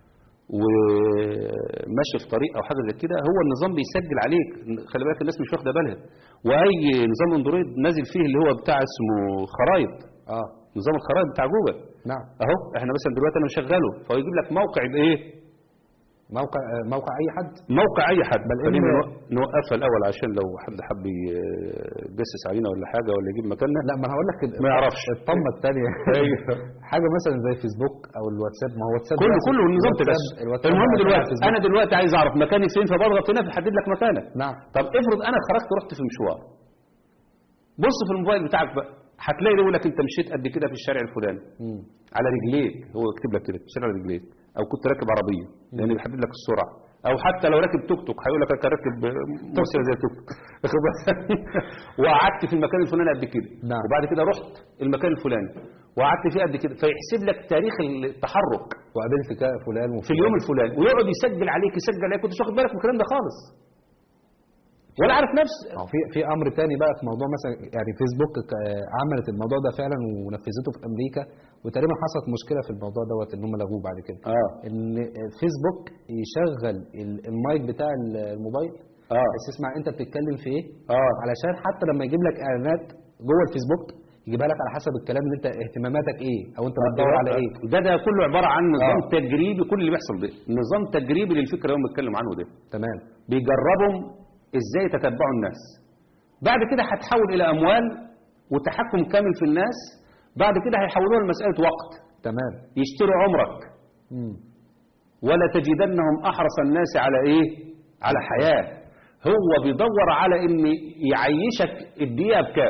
وماشي في طريق او حاجه زي كده هو النظام بيسجل عليك خلي بالك الناس مش واخده بالها واي نظام اندرويد نازل فيه اللي هو بتاع اسمه خرايط اه نظام الخرائط بتاع جوجل نعم اهو احنا مثلا دلوقتي انا مشغله فهو يجيب لك موقع ايه موقع آه، موقع اي حد موقع اي حد بل خلينا إن- نوق- نوقفها الاول عشان لو حد حب يجسس علينا ولا حاجه ولا يجيب مكاننا لا ما انا هقول لك ما يعرفش. الطمه الثانيه أيوه. حاجه مثلا زي فيسبوك او الواتساب ما هو واتساب كله دلوقتي- كله النظام كده الواتساب- الواتساب المهم بقى تبع دلوقتي فيسبوك. انا دلوقتي عايز اعرف مكاني فين فبضغط هنا فيحدد لك مكانك نعم طب افرض انا خرجت رحت في مشوار بص في الموبايل بتاعك بقى هتلاقي يقول لك انت مشيت قد كده في الشارع الفلاني مم. على رجليك هو يكتب لك كده مشيت على رجليك او كنت راكب عربيه لان بيحدد لك السرعه او حتى لو راكب توك توك هيقول لك انا راكب موتوسيكل زي توك توك واخد بالك؟ وقعدت في المكان الفلاني قد كده نعم. وبعد كده رحت المكان الفلاني وقعدت فيه قد كده فيحسب لك تاريخ التحرك وقابلت كا- فلان وفلان في اليوم الفلاني ويقعد يسجل عليك يسجل عليك كنتش واخد بالك من الكلام ده خالص ولا عارف نفس ما هو في في امر تاني بقى في موضوع مثلا يعني فيسبوك ك- عملت الموضوع ده فعلا ونفذته في امريكا وتقريبا حصلت مشكله في الموضوع دوت ان هم لغوه بعد كده اه ان فيسبوك يشغل ال- المايك بتاع الموبايل اه بس يسمع انت بتتكلم في ايه اه علشان حتى لما يجيب لك اعلانات جوه الفيسبوك يجيبها لك على حسب الكلام اللي انت اهتماماتك ايه او انت بتدور على ايه ده ده كله عباره عن نظام آه. تجريبي كل اللي بيحصل ده نظام تجريبي للفكره اللي هم بيتكلموا عنه ده تمام بيجربهم ازاي يتتبعوا الناس بعد كده هتحول الى اموال وتحكم كامل في الناس بعد كده هيحولوها لمساله وقت تمام يشتروا عمرك مم. ولا تجدنهم احرص الناس على ايه على حياه هو بيدور على ان يعيشك الدقيقه بكام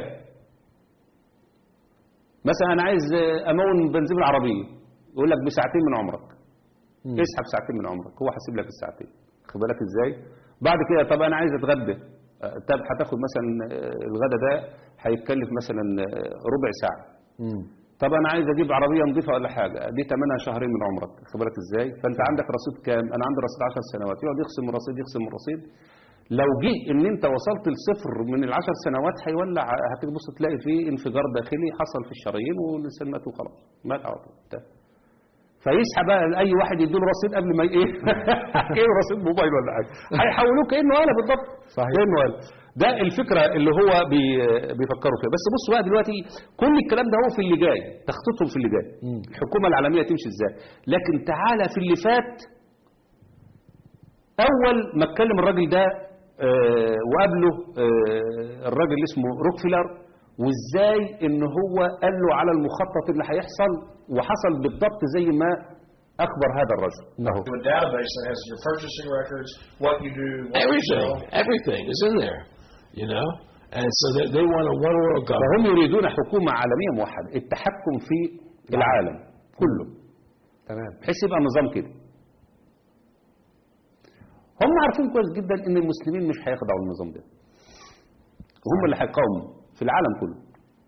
مثلا انا عايز امون بنزين العربيه يقول لك بساعتين من عمرك مم. اسحب ساعتين من عمرك هو حاسب لك الساعتين خد بالك ازاي بعد كده طب انا عايز اتغدى آه، طب هتاخد مثلا آه، الغدا ده هيتكلف مثلا آه، ربع ساعه مم. طب انا عايز اجيب عربيه نظيفه ولا حاجه دي ثمنها شهرين من عمرك خد بالك ازاي فانت عندك رصيد كام انا عندي رصيد 10 سنوات يقعد يخصم من الرصيد يخصم من الرصيد لو جه ان انت وصلت لصفر من العشر سنوات هيولع هتبص تلاقي فيه انفجار داخلي حصل في الشرايين والانسان مات وخلاص مات على طول انتهى. فيسحب بقى اي واحد يديله رصيد قبل ما ي- ايه ايه رصيد موبايل ولا حاجه هيحولوه كانه اله بالضبط صحيح. كانه اله ده الفكره اللي هو بي بيفكروا فيها بس بصوا بقى دلوقتي كل الكلام ده هو في اللي جاي تخطيطهم في اللي جاي مم. الحكومه العالميه تمشي ازاي لكن تعالى في اللي فات اول ما اتكلم الراجل ده آه، وقابله آه، الراجل اللي اسمه روكفيلر وازاي ان هو قال له على المخطط اللي هيحصل وحصل بالضبط زي ما اخبر هذا الرجل اهو to a database that has your purchasing records, what you do, what you Everything, sell. everything is in there, you know. And so they, they want a one world government. فهم يريدون حكومه عالميه موحده التحكم في العالم كله تمام بحيث يبقى نظام كده هم عارفين كويس جدا ان المسلمين مش هيخضعوا النظام ده هم اللي هيقاوموا في العالم كله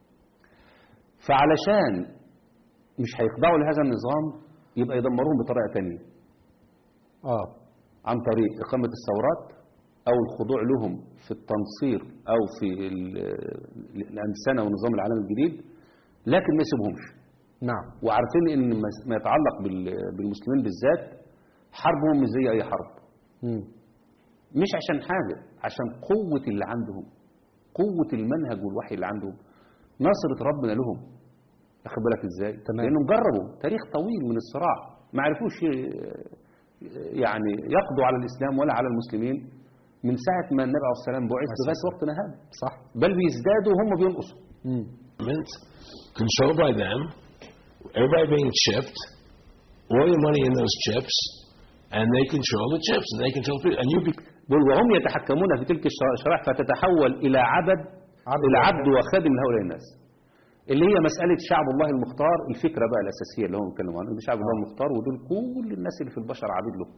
فعلشان مش هيخضعوا لهذا النظام يبقى يدمروهم بطريقه تانية اه عن طريق إقامة الثورات أو الخضوع لهم في التنصير أو في ال- الأنسنة ونظام العالم الجديد لكن ما يسيبهمش نعم وعارفين ان ما- ما يتعلق بال- بالمسلمين بالذات حربهم مش زي اي حرب مم. مش عشان حاجه عشان قوه اللي عندهم قوه المنهج والوحي اللي عندهم نصره ربنا لهم واخد بالك ازاي تمام. لانهم جربوا تاريخ طويل من الصراع ما عرفوش ي- يعني يقضوا على الاسلام ولا على المسلمين من ساعه ما النبي عليه الصلاه والسلام بعث لغايه وقتنا هذا صح بل بيزدادوا وهم بينقصوا مم. government controlled by them, everybody being chipped, all your money in those chips, and they control the chips, and they control people, and you be, بل وهم يتحكمون في تلك الشرا- الشرائع فتتحول إلى عبد عبد إلى وخادم. عبد وخادم لهؤلاء الناس اللي هي مسألة شعب الله المختار الفكرة بقى الأساسية اللي هم بيتكلموا عنها إن شعب الله المختار ودول كل الناس اللي في البشر عبيد له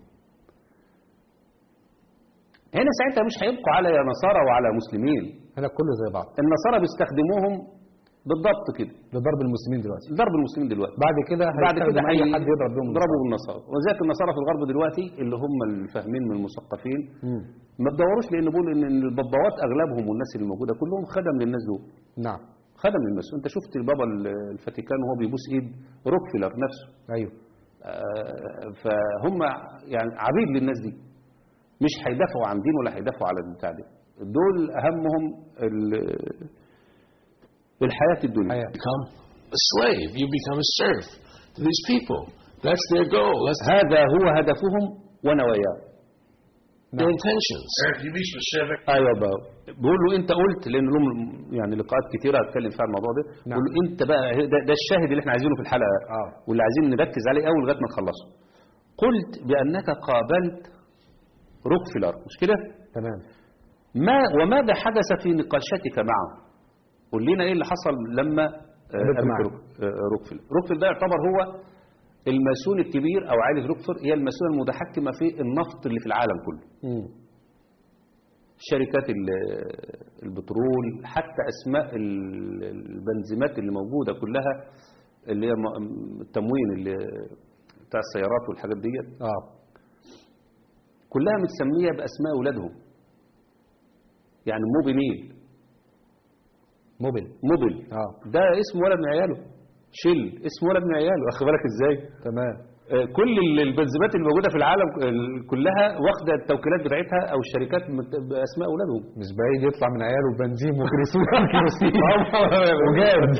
هنا ساعتها مش هيبقوا على يا نصارى وعلى مسلمين هنا كله زي بعض النصارى بيستخدموهم بالضبط كده لضرب المسلمين دلوقتي ضرب المسلمين دلوقتي بعد كده بعد كده هيستخدم اي هي- حد يضرب بيهم يضربوا بالنصارى وذلك النصارى في الغرب دلوقتي اللي هم الفاهمين من المثقفين مم. ما تدوروش لان بيقولوا ان الباباوات اغلبهم والناس اللي موجوده كلهم خدم للناس دول نعم خدم للناس انت شفت البابا ال- الفاتيكان وهو بيبوس ايد روكفيلر نفسه ايوه آه، فهم يعني عبيد للناس دي مش هيدافعوا عن دين ولا هيدافعوا على البتاع ده دول اهمهم ال- الحياه الدنيا حياة become a slave. You become a serf to these people. That's their goal. That's هذا هو هدفهم ونواياهم their intentions. Eric, you be specific. ايوه بقى بقول له انت قلت لان لهم يعني لقاءات كتيره هتكلم فيها عن الموضوع ده نعم. بقول له انت بقى ده, ده الشاهد اللي احنا عايزينه في الحلقه آه. واللي عايزين نركز عليه قوي لغايه ما نخلصه قلت بانك قابلت روكفيلر مش كده تمام ما وماذا حدث في نقاشاتك معه قول لنا ايه اللي حصل لما آه، قابلت قابلت معه. روك- آه، روكفيلر روكفيلر ده يعتبر هو الماسون الكبير او عائله روكفيلر هي الماسونه المتحكمه في النفط اللي في العالم كله مم. شركات ال- البترول حتى اسماء ال- البنزيمات اللي موجوده كلها اللي هي م- التموين اللي بتاع السيارات والحاجات ديت اه كلها متسميه باسماء اولادهم يعني موبينيل موبل موبل اه ده اسم ولد من عياله شيل اسم ولد من عياله واخد بالك ازاي تمام آه، كل ال- البنزيمات اللي موجوده في العالم ال- كلها واخده التوكيلات بتاعتها او الشركات مت- باسماء اولادهم مش بعيد يطلع من عياله بنزين وكريسون كيروسين وجاد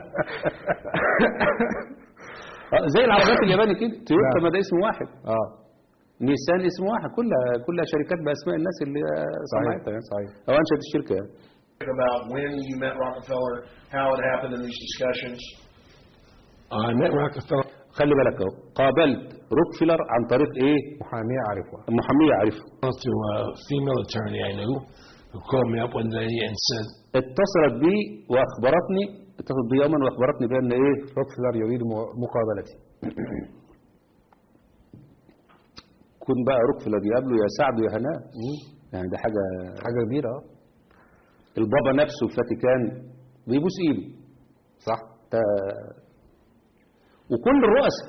آه، زي العربيات الياباني كده تويوتا نعم. ما ده اسم واحد اه نيسان اسم واحد كلها كلها شركات باسماء الناس اللي آه، صنعتها يعني. صحيح او انشات الشركه يعني. About when you met Rockefeller, how it happened in these discussions. I met Rockefeller خلي بالك اهو قابلت روكفيلر عن طريق ايه محامية عارفها محاميه عارفه to a female attorney I knew who called me up one day and said, اتصلت بي واخبرتني اتصلت بي يوما واخبرتني بان ايه روكفلر يريد م- مقابلتي كون بقى روكفيلر يقابله يا سعد يا هناء يعني ده حاجه حاجة كبيرة اه البابا نفسه الفاتيكان بيبوس ايده صح ده وكل الرؤساء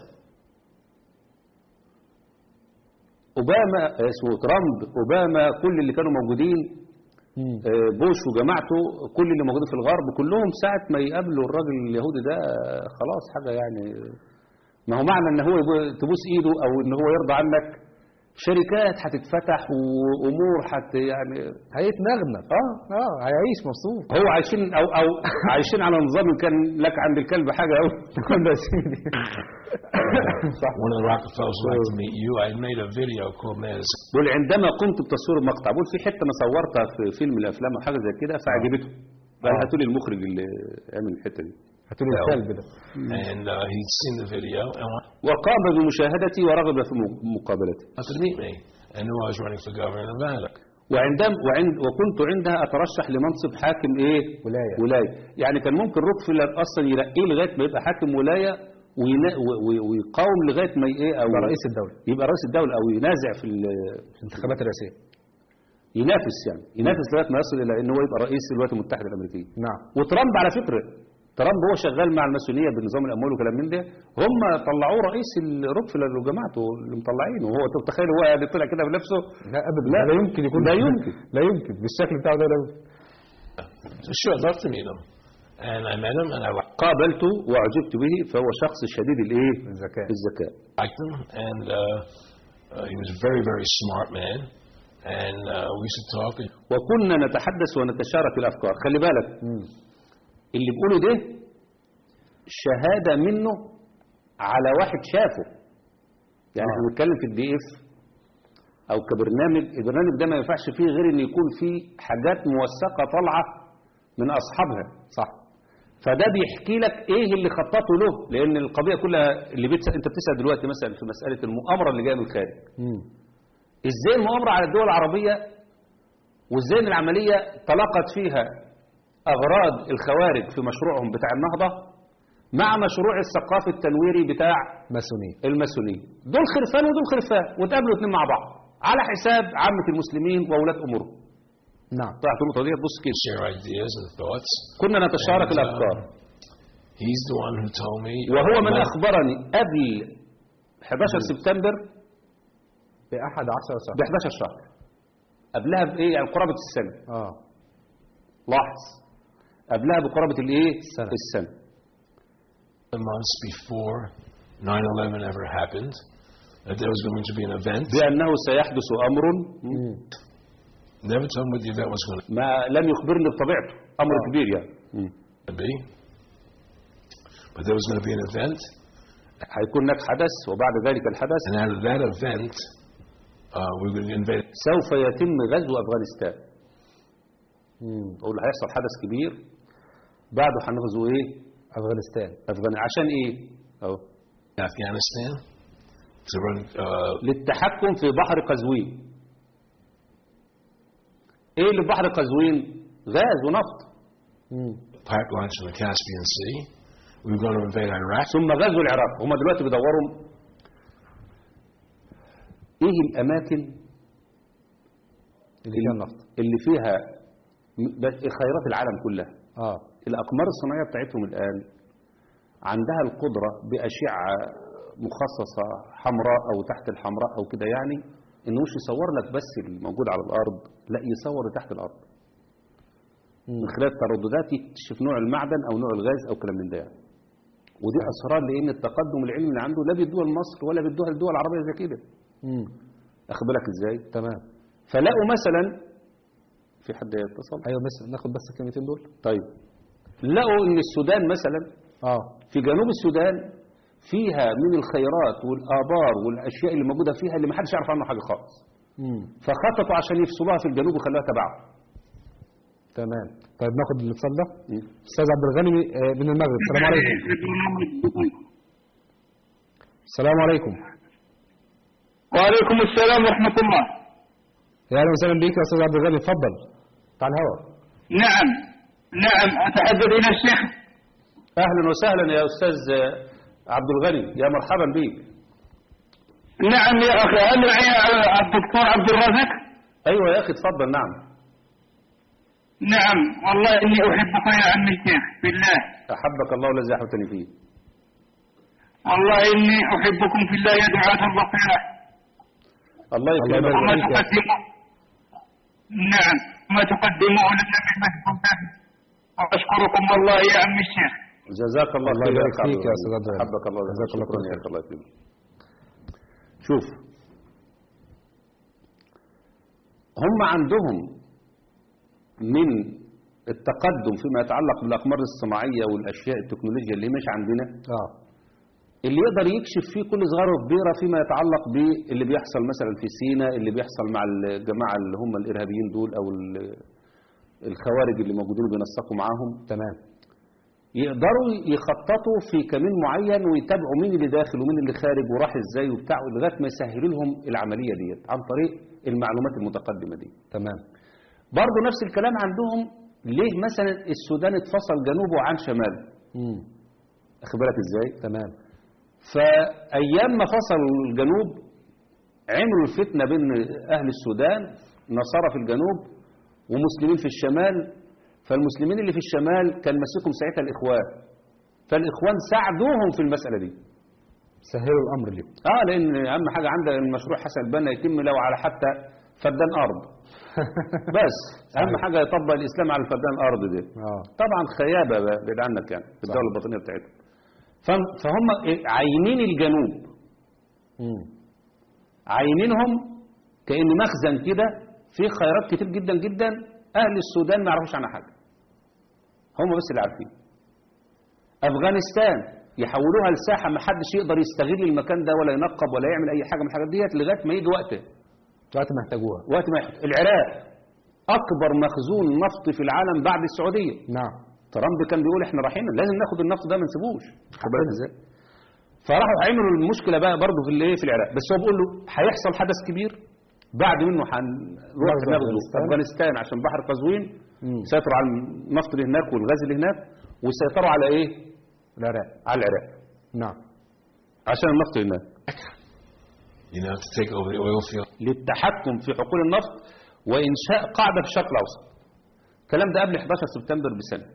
اوباما آه، اسمه ترامب اوباما كل اللي كانوا موجودين مم. آه، بوش وجماعته كل اللي موجودين في الغرب كلهم ساعة ما يقابلوا الراجل اليهودي ده آه، خلاص حاجة يعني ما هو معنى ان هو يبو- تبوس ايده او ان هو يرضى عنك شركات هتتفتح وامور هت يعني هيتنغنغ اه اه هيعيش مبسوط هو عايشين او او عايشين على نظام إن كان لك عند الكلب حاجه قوي يا سيدي صح One of the Rockefellers would like to meet you. I made a video called Madison. بقول عندما قمت بتصوير المقطع بقول في حته انا صورتها في فيلم من الافلام او حاجه زي كده فعجبته قال آه. هاتوا لي المخرج اللي عمل الحته دي هاتوا لي الكلب ده And uh, he'd seen the video and وقام بمشاهدتي ورغب في م- مقابلتي wanted to meet me and knew I was running for governor of Nevada. وعندما وعند وكنت عندها اترشح لمنصب حاكم ايه ولاية. ولايه يعني كان ممكن روكفيلر اصلا يرقيه لغايه ما يبقى حاكم ولايه وينا- و- و- ويقاوم لغايه ما ي- ايه او يبقى رئيس الدولة يبقى رئيس الدوله او ينازع في ال- في الانتخابات الرئاسية ينافس يعني ينافس لغايه ما يصل الى ان هو يبقى رئيس الولايات المتحده الامريكيه نعم وترامب على فكره ترامب هو شغال مع الماسونيه بنظام الاموال وكلام من ده هم طلعوه رئيس روكفيلر وجماعته اللي مطلعينه وهو أنت متخيل هو يعني طلع كده بنفسه لا ابدا لا. لا, لا يمكن يكون لا يمكن. لا يمكن بالشكل بتاعه ده لا يمكن So sure, I'd love to meet him. And I met him and I قابلته واعجبت به فهو شخص شديد الايه الذكاء. الذكاء liked him. And uh, uh, he was a very, very smart man. And uh, we used to talk. And وكنا نتحدث ونتشارك الافكار خلي بالك اللي بيقوله ده شهاده منه على واحد شافه يعني احنا بنتكلم في الدي اف او كبرنامج البرنامج ده ما ينفعش فيه غير ان يكون فيه حاجات موثقه طالعه من اصحابها صح فده بيحكي لك ايه اللي خططه له لان القضيه كلها اللي بتسأل انت بتسال دلوقتي مثلا في مساله المؤامره اللي جايه من الخارج مم. ازاي المؤامره على الدول العربيه وازاي ان العمليه تلاقت فيها اغراض الخوارج في مشروعهم بتاع النهضه مع مشروع الثقافي التنويري بتاع ماسونية الماسونيه دول خرفان ودول خرفان وتقابلوا اتنين مع بعض على حساب عامه المسلمين واولاد امورهم نعم طلعت النقطه دي بص كده share ideas and thoughts. كنا نتشارك And, uh, الافكار He's the one who told me. وهو من Well, اخبرني قبل 11 سبتمبر بأحد عشر ب شهر 11 شهر قبلها بايه يعني قرابه السنه اه لاحظ قبلها بقرابه الايه السنة. السنه months before 9/11 ever happened, that there was going to be an event. بانه سيحدث امر Never told me what the event was going ما لم يخبرني بطبيعته امر كبير يعني to be, but there was going to be an event, هيكون هناك حدث وبعد ذلك الحدث and out of that event, uh, we would invade. سوف يتم غزو افغانستان اقول هيحصل حدث كبير بعده هنغزو ايه أفغانستان افغانستان عشان ايه اهو Afghanistan to run uh, للتحكم في بحر قزوين ايه اللي في بحر قزوين غاز ونفط pipelines from the Caspian Sea. We were going to invade Iraq. ثم غزو العراق هم دلوقتي بيدوروا ايه الاماكن اللي فيها النفط اللي فيها م- بس خيرات العالم كلها اه الأقمار الصناعية بتاعتهم الآن عندها القدرة بأشعة مخصصة حمراء أو تحت الحمراء أو كده يعني إنه مش يصور لك بس الموجود على الأرض لا يصور تحت الأرض من خلال الترددات يكتشف نوع المعدن أو نوع الغاز أو كلام من ده يعني. ودي أسرار لأن التقدم العلمي اللي عنده لا بيدوها لمصر ولا بيدوها للدول العربية زي كده امم أخد بالك إزاي تمام فلقوا مثلا في حد يتصل ايوه بس ناخد بس الكلمتين دول طيب لقوا ان السودان مثلا اه في جنوب السودان فيها من الخيرات والآبار والأشياء اللي موجودة فيها اللي محدش يعرف عنه حاجة خالص امم فخططوا عشان يفصلوها في الجنوب ويخلوها تبعهم تمام طيب ناخد الاتصال ده مم. استاذ عبد الغني آه، من المغرب السلام عليكم السلام عليكم وعليكم السلام ورحمة الله يا اهلا وسهلا بيك يا استاذ عبد الغني اتفضل تعال الهواء نعم نعم أتحدث إلى الشيخ أهلا وسهلا يا أستاذ عبد الغني يا مرحبا بك نعم يا أخي هل معي الدكتور عبد الرزاق أيوة يا أخي اتفضل نعم نعم والله إني أحبك يا عمي الشيخ بالله أحبك الله الذي أحببتني فيه والله إني أحبكم في الله يا دعاة البصيرة الله الله يكرمك يبارك وما فيك يا أخي. تقدموا نعم ما تقدموا لنا من مجهودات وأشكركم والله يا عم الشيخ جزاك الله الله خير يبارك أخ فيك يا عبد أستاذ عبد الرحمن. حبك الله جزاك الله شكرا كل يا خير. أخي الله يكرمك شوف هم عندهم من التقدم فيما يتعلق بالأقمار الصناعية والأشياء التكنولوجيا اللي مش عندنا اه اللي يقدر يكشف فيه كل صغيرة وكبيرة فيما يتعلق باللي بيحصل مثلا في سيناء اللي بيحصل مع الجماعة اللي هم الإرهابيين دول أو ال- الخوارج اللي موجودين بينسقوا معاهم تمام يقدروا يخططوا في كمين معين ويتابعوا مين اللي داخل ومين اللي خارج وراح ازاي وبتاع لغايه ما يسهلوا لهم العمليه ديت عن طريق المعلومات المتقدمه دي. تمام برضه نفس الكلام عندهم ليه مثلا السودان اتفصل جنوبه عن شماله؟ امم واخد بالك ازاي؟ تمام فايام ما فصل الجنوب عملوا الفتنه بين اهل السودان نصارى في الجنوب ومسلمين في الشمال فالمسلمين اللي في الشمال كان ماسكهم ساعتها الاخوان فالاخوان ساعدوهم في المساله دي سهلوا الامر ليهم اه لان اهم حاجه عندنا المشروع حسن البنا يتم لو على حتى فدان ارض بس اهم حاجه يطبق الاسلام على الفدان الارض دي اه طبعا خيابه بقى بعيد عنك يعني في الدوله الباطنيه بتاعتهم فهم- فهم عاينين الجنوب امم عاينينهم كأن مخزن كده فيه خيرات كتير جدا جدا أهل السودان ما يعرفوش عنها حاجة هم بس اللي عارفين أفغانستان يحولوها لساحة ما حدش يقدر يستغل المكان ده ولا ينقب ولا يعمل أي حاجة من الحاجات ديت لغاية ما يجي وقته وقت ما يحتاجوها وقت ما يحت... العراق أكبر مخزون نفط في العالم بعد السعودية نعم ترامب كان بيقول احنا رايحين لازم ناخد النفط ده ما نسيبوش خد بالك ازاي فراحوا عملوا المشكله بقى برضه في الايه في العراق بس هو بيقول له هيحصل حدث كبير بعد منه هنروح ناخده ناخده أفغانستان. افغانستان عشان بحر قزوين مم. يسيطروا على النفط اللي هناك والغاز اللي هناك ويسيطروا على ايه العراق على العراق نعم عشان النفط اللي هناك you know, to take over the oil field. للتحكم في حقول النفط وانشاء قاعده في الشرق الاوسط الكلام ده قبل 11 سبتمبر بسنه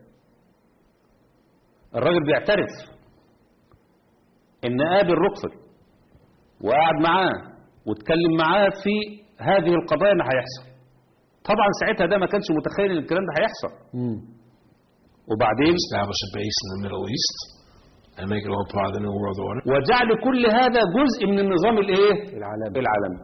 الراجل بيعترف ان قابل روكفل وقعد معاه واتكلم معاه في هذه القضايا اللي هيحصل طبعا ساعتها ده ما كانش متخيل ان الكلام ده هيحصل امم وبعدين establish a base in the Middle East and make it all part of the New World Order. وجعل كل هذا جزء من النظام الايه العالمي العالمي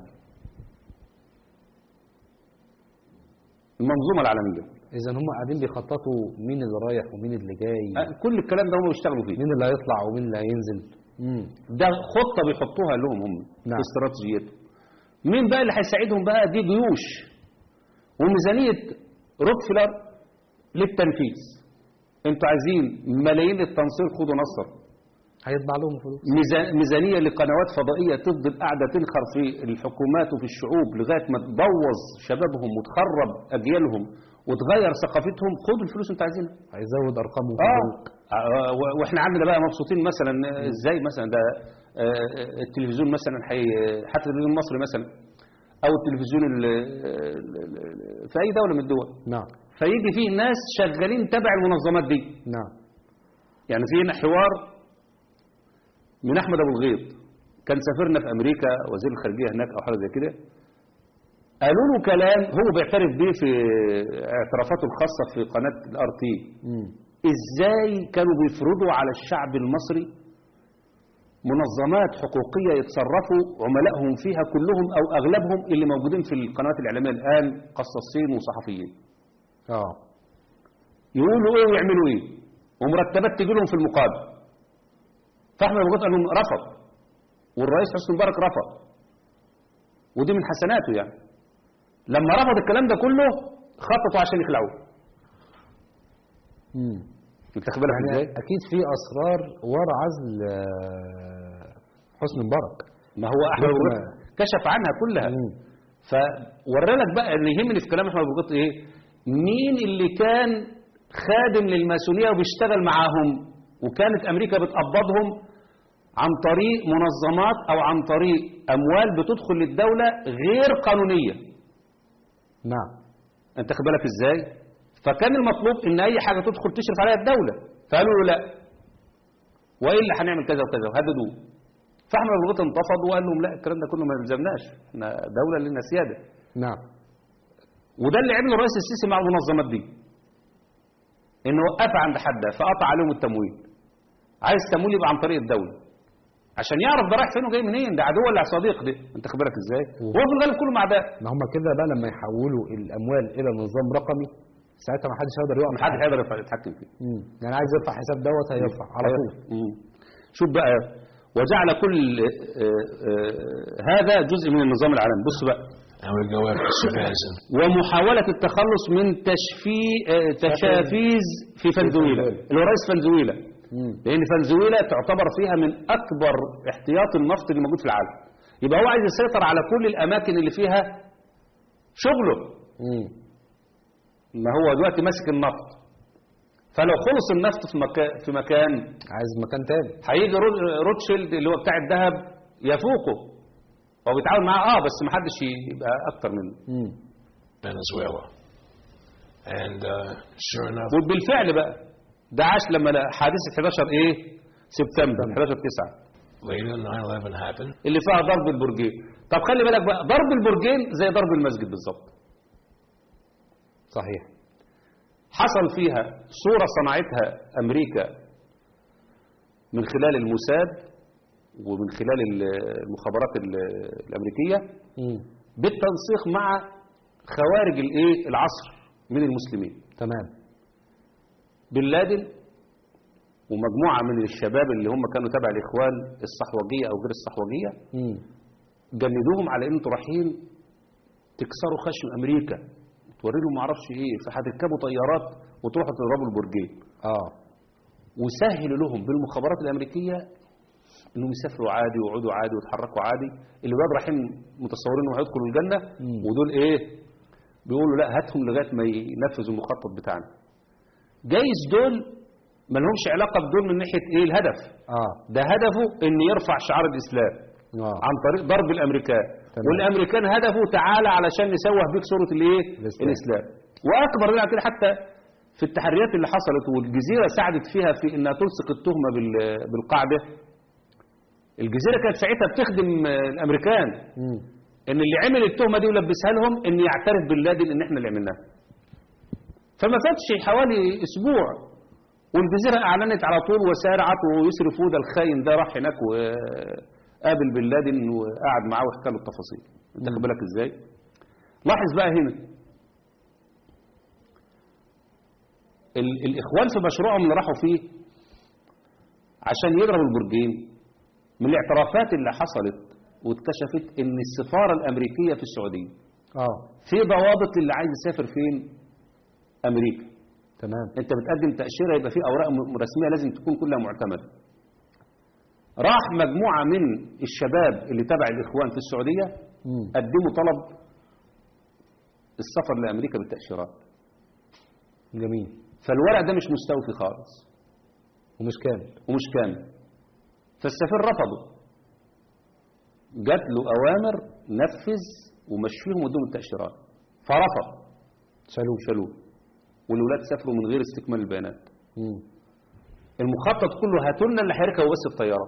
المنظومه العالميه اذا هم قاعدين بيخططوا مين اللي رايح ومين اللي جاي أه، كل الكلام ده هم بيشتغلوا فيه مين اللي هيطلع ومين اللي هينزل امم ده خطة بيحطوها لهم هم نعم. في استراتيجيتهم مين بقى اللي هيساعدهم بقى دي جيوش وميزانية روكفلر للتنفيذ انتوا عايزين ملايين للتنصير خدوا نصر هيطبع لهم فلوس ميزا- ميزانية لقنوات فضائية تفضل قاعدة تنخر في الحكومات وفي الشعوب لغاية ما تبوظ شبابهم وتخرب أجيالهم وتغير ثقافتهم خدوا الفلوس انتوا عايزينها هيزود ارقامهم في اه البنوك. آه، و- واحنا عندنا بقى مبسوطين مثلا آه، ازاي مثلا ده آه، التلفزيون مثلا حي حتى التلفزيون المصري مثلا او التلفزيون ال- ال- ال- في اي دوله من الدول نعم فيجي فيه ناس شغالين تبع المنظمات دي نعم يعني في هنا حوار من احمد ابو الغيط كان سافرنا في امريكا وزير الخارجيه هناك او حاجه زي كده قالوا له كلام هو بيعترف بيه في اعترافاته الخاصه في قناه الار تي امم ازاي كانوا بيفرضوا على الشعب المصري منظمات حقوقية يتصرفوا عملائهم فيها كلهم أو أغلبهم اللي موجودين في القنوات الإعلامية الآن قصاصين وصحفيين اه يقولوا إيه ويعملوا إيه ومرتبات تجي لهم في المقابل فأحمد أبو قال لهم رفض والرئيس حسني مبارك رفض ودي من حسناته يعني لما رفض الكلام ده كله خططوا عشان يخلعوه امم انت خد بالك يعني ازاي؟ اكيد في اسرار ورا عزل آه، حسني مبارك ما هو احمد ابو شفنا- بكر كشف عنها كلها مم. فورى لك بقى اللي يهمني في كلام احمد ابو بكر ايه مين اللي كان خادم للماسونيه وبيشتغل معاهم وكانت امريكا بتقبضهم عن طريق منظمات او عن طريق اموال بتدخل للدوله غير قانونيه نعم انت خد بالك ازاي فكان المطلوب ان اي حاجه تدخل تشرف عليها الدوله فقالوا له لا والا هنعمل كذا وكذا وهددوه فاحمد ابو الغيط انتفض وقال لهم لا الكلام ده كله ما يلزمناش احنا دوله لنا سياده نعم وده اللي عمله الرئيس السيسي مع المنظمات دي انه وقف عند حدها فقطع عليهم التمويل عايز تمويل يبقى عن طريق الدوله عشان يعرف ده رايح فين وجاي منين ده عدو ولا صديق ده انت خد بالك ازاي هو في الغالب كله مع ده ما هم كده بقى لما يحولوا الاموال الى نظام رقمي ساعتها ما حدش هيقدر يقف محدش هيقدر يتحكم فيه مم. يعني عايز يرفع حساب دوت هيرفع على طول مم. شوف بقى وجعل كل آه، آه، هذا جزء من النظام العالمي بص بقى And we go after Sudan. ومحاولة التخلص من تشفي آه، تشافيز في فنزويلا اللي هو رئيس فنزويلا مم. لأن فنزويلا تعتبر فيها من أكبر احتياط النفط اللي موجود في العالم يبقى هو عايز يسيطر على كل الأماكن اللي فيها شغله مم. ما هو دلوقتي ماسك النفط فلو خلص النفط في مكان في مكان عايز مكان تاني هيجي رو- روتشيلد اللي هو بتاع الذهب يفوقه هو بيتعاون معاه اه بس محدش يبقى اكتر منه مم. Venezuela. And uh, sure enough, وبالفعل بقى ده عاش لما لقى حادثه 11 ايه سبتمبر 11 9 later 9/11 happened. اللي فيها ضرب البرجين طب خلي بالك بقى ضرب البرجين زي ضرب المسجد بالظبط صحيح حصل فيها صورة صنعتها أمريكا من خلال الموساد ومن خلال المخابرات ال- الأمريكية مم. بالتنسيق مع خوارج الايه العصر من المسلمين تمام بن لادن ومجموعة من الشباب اللي هم كانوا تبع الإخوان الصحوجية أو غير الصحوجية مم. جندوهم على إن انتوا رايحين تكسروا خشم أمريكا توري لهم معرفش إيه فهتركبوا طيارات وتروحوا تضربوا البرجين اه وسهلوا لهم بالمخابرات الأمريكية إنهم يسافروا عادي ويقعدوا عادي ويتحركوا عادي اللي بقى رايحين متصورين إنهم هيدخلوا الجنة مم. ودول إيه بيقولوا لا هاتهم لغاية ما ينفذوا المخطط بتاعنا جايز دول ما لهمش علاقة بدول من ناحية إيه الهدف اه ده هدفه إن يرفع شعار الإسلام اه عن طريق ضرب الامريكان تمام. والامريكان هدفه تعالى علشان نسوه بيك صوره الايه الإسلام. الاسلام واكبر من كده حتى في التحريات اللي حصلت والجزيره ساعدت فيها في انها تلصق التهمه بال- بالقاعده الجزيره كانت ساعتها بتخدم آه، الامريكان مم. ان اللي عمل التهمه دي ولبسها لهم ان يعترف باللادن ان احنا اللي عملناها فما فاتش حوالي اسبوع والجزيره اعلنت على طول وسارعت ويسري فوده الخاين ده راح هناك وقابل بن لادن وقعد معاه وحكى له التفاصيل انت خد بالك ازاي لاحظ بقى هنا ال- الاخوان في مشروعهم اللي راحوا فيه عشان يضربوا البرجين من الاعترافات اللي حصلت واكتشفت ان السفاره الامريكيه في السعوديه اه في ضوابط للي عايز يسافر فين امريكا تمام انت بتقدم تاشيره يبقى في اوراق م- رسميه لازم تكون كلها معتمده راح مجموعه من الشباب اللي تبع الاخوان في السعوديه مم. قدموا طلب السفر لامريكا بالتاشيرات جميل فالورق ده مش مستوفي خالص ومش كامل ومش كامل فالسفير رفضه جات له اوامر نفذ ومشيهم ودهم التاشيرات فرفض شالوه شالوه والولاد سافروا من غير استكمال البيانات مم. المخطط كله هاتوا لنا اللي هيركبوا بس الطياره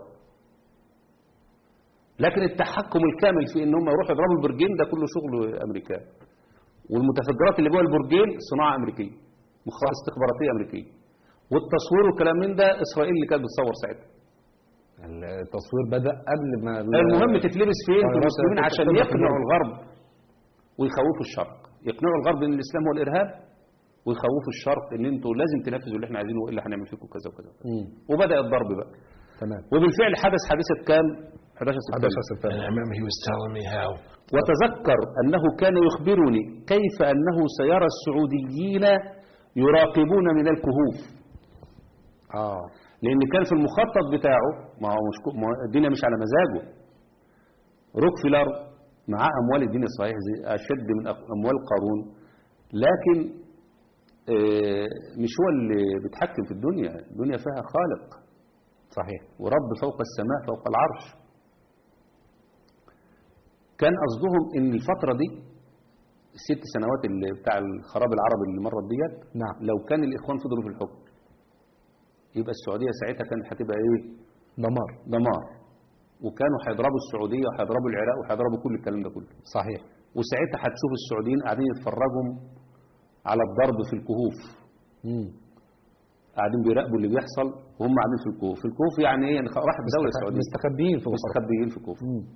لكن التحكم الكامل في ان هم يروحوا يضربوا البرجين ده كله شغل امريكان والمتفجرات اللي جوه البرجين صناعه امريكيه مخابرات استخباراتيه امريكيه والتصوير والكلام من ده اسرائيل اللي كانت بتصور ساعتها التصوير بدأ قبل ما ال- المهم تتلبس فين في طيارات المسلمين عشان تتلبس في يقنعوا الجو. الغرب ويخوفوا الشرق يقنعوا الغرب ان الاسلام هو الارهاب ويخوفوا الشرق ان انتوا لازم تنفذوا اللي احنا عايزينه والا هنعمل فيكم كذا وكذا مم. وبدا الضرب بقى تمام وبالفعل حدث حادثه كام 11 11 سبتمبر And سبتمبر I remember he was telling me how وتذكر انه كان يخبرني كيف انه سيرى السعوديين يراقبون من الكهوف اه لان كان في المخطط بتاعه ما هو مش ما هو الدنيا مش على مزاجه روكفيلر معاه اموال الدنيا صحيح زي اشد من أق- اموال قارون لكن آه، مش هو اللي بيتحكم في الدنيا الدنيا فيها خالق صحيح ورب فوق السماء فوق العرش كان قصدهم ان الفترة دي الست سنوات اللي بتاع الخراب العربي اللي مرت ديت نعم. لو كان الاخوان فضلوا في الحكم يبقى السعودية ساعتها كانت هتبقى ايه دمار دمار وكانوا هيضربوا السعودية وهيضربوا العراق وهيضربوا كل الكلام ده كله صحيح وساعتها هتشوف السعوديين قاعدين يتفرجوا على الضرب في الكهوف مم. قاعدين بيراقبوا اللي بيحصل وهم قاعدين في الكهوف في الكهوف يعني ايه يعني راحت دولة مستخ- سعودية مستخبيين في غفر مستخبيين في الكهوف مم.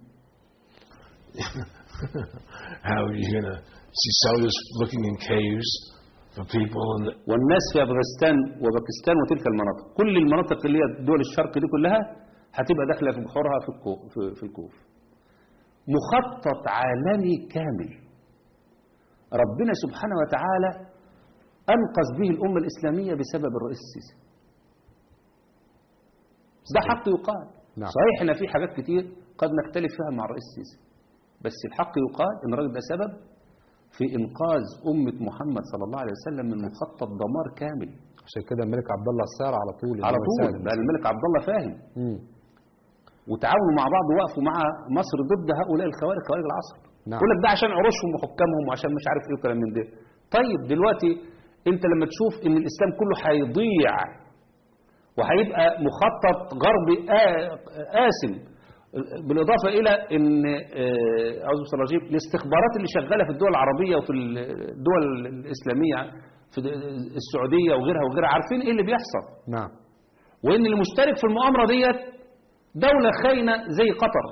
How you're gonna see soldiers looking in caves for people, and والناس في افغانستان وباكستان وتلك المناطق كل المناطق اللي هي دول الشرق دي كلها هتبقى داخله في بحورها في الكو في, في الكوف مخطط عالمي كامل ربنا سبحانه وتعالى انقذ به الامه الاسلاميه بسبب الرئيس السيسي ده حق يقال نعم. صحيح ان في حاجات كتير قد نختلف فيها مع الرئيس السيسي بس الحق يقال ان الراجل ده سبب في انقاذ امه محمد صلى الله عليه وسلم من مخطط دمار كامل عشان كده الملك عبد الله السار على طول إن على هو طول يساعد. بقى الملك عبد الله فاهم مم. وتعاونوا مع بعض ووقفوا مع مصر ضد هؤلاء الخوارج خوارج العصر نعم. يقول لك ده عشان عروشهم وحكامهم وعشان مش عارف ايه وكلام من ده طيب دلوقتي انت لما تشوف ان الاسلام كله هيضيع وهيبقى مخطط غربي آ- آسم بالإضافة إلى أن آه، أعوذ بالله من الرجيم الاستخبارات اللي شغالة في الدول العربية وفي الدول الإسلامية في السعودية وغيرها وغيرها عارفين إيه اللي بيحصل نعم وان اللي مشترك في المؤامره ديت دوله خاينه زي قطر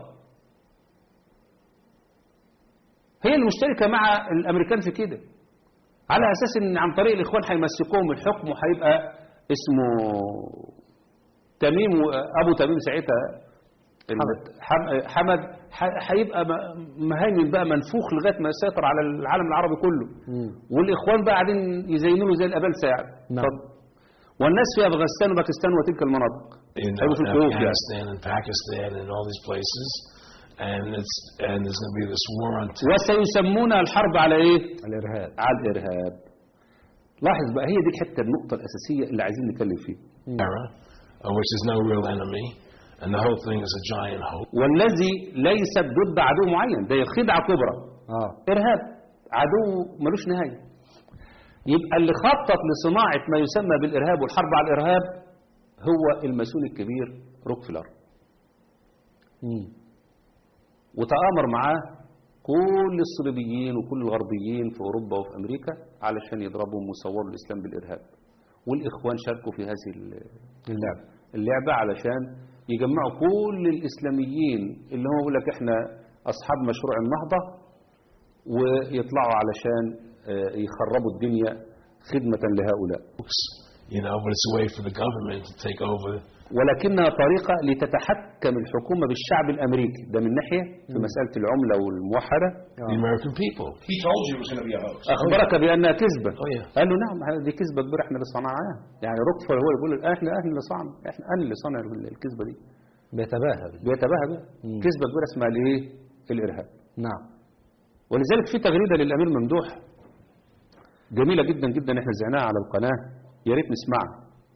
هي اللي مشتركه مع الامريكان في كده على اساس ان عن طريق الاخوان هيمسكوهم الحكم وهيبقى اسمه تميم و- ابو تميم ساعتها ال- حم- حمد ح- هيبقى م- مهيمن بقى منفوخ لغايه ما يسيطر على العالم العربي كله مم. والاخوان بقى قاعدين يزينوا له زي الابال ساعه نعم. طب والناس في افغانستان وباكستان وتلك المناطق in هيبقوا في الكهوف يعني Afghanistan and Pakistan and all these places, and it's and there's going to be this war on terror. وسيسمون الحرب على ايه الإرهاب على الارهاب لاحظ بقى هي دي الحته النقطه الاساسيه اللي عايزين نتكلم فيها uh, which is no real enemy, and the whole thing is a giant hoax. والذي ليست ضد عدو معين ده خدعه كبرى اه ارهاب عدو ملوش نهايه يبقى اللي خطط لصناعه ما يسمى بالارهاب والحرب على الارهاب هو الماسون الكبير روكفلر مم. وتآمر معاه كل الصليبيين وكل الغربيين في أوروبا وفي أمريكا علشان يضربوا ويصوروا الإسلام بالإرهاب والإخوان شاركوا في هذه ال- اللعب اللعبة علشان يجمعوا كل الإسلاميين اللي هم يقول لك إحنا أصحاب مشروع النهضة ويطلعوا علشان آه، يخربوا الدنيا خدمة لهؤلاء You know, but it's a way for the government to take over ولكنها طريقة لتتحكم الحكومة بالشعب الأمريكي ده من ناحية في مسألة العملة والموحدة the American people. He told you it was going to be a hoax. أخبرك بأنها كذبة Oh, yeah. قال له نعم دي كذبة كبيرة احنا اللي صنعناها يعني روكفلر هو يقول احنا احنا اللي صنع احنا انا اللي صنع الكذبة دي بيتباهى بيه. بيتباهى بها مم. كذبة كبيرة اسمها الايه الارهاب نعم ولذلك في تغريدة للامير ممدوح جميلة جدا جدا احنا زعناها على القناة يا ريت نسمعها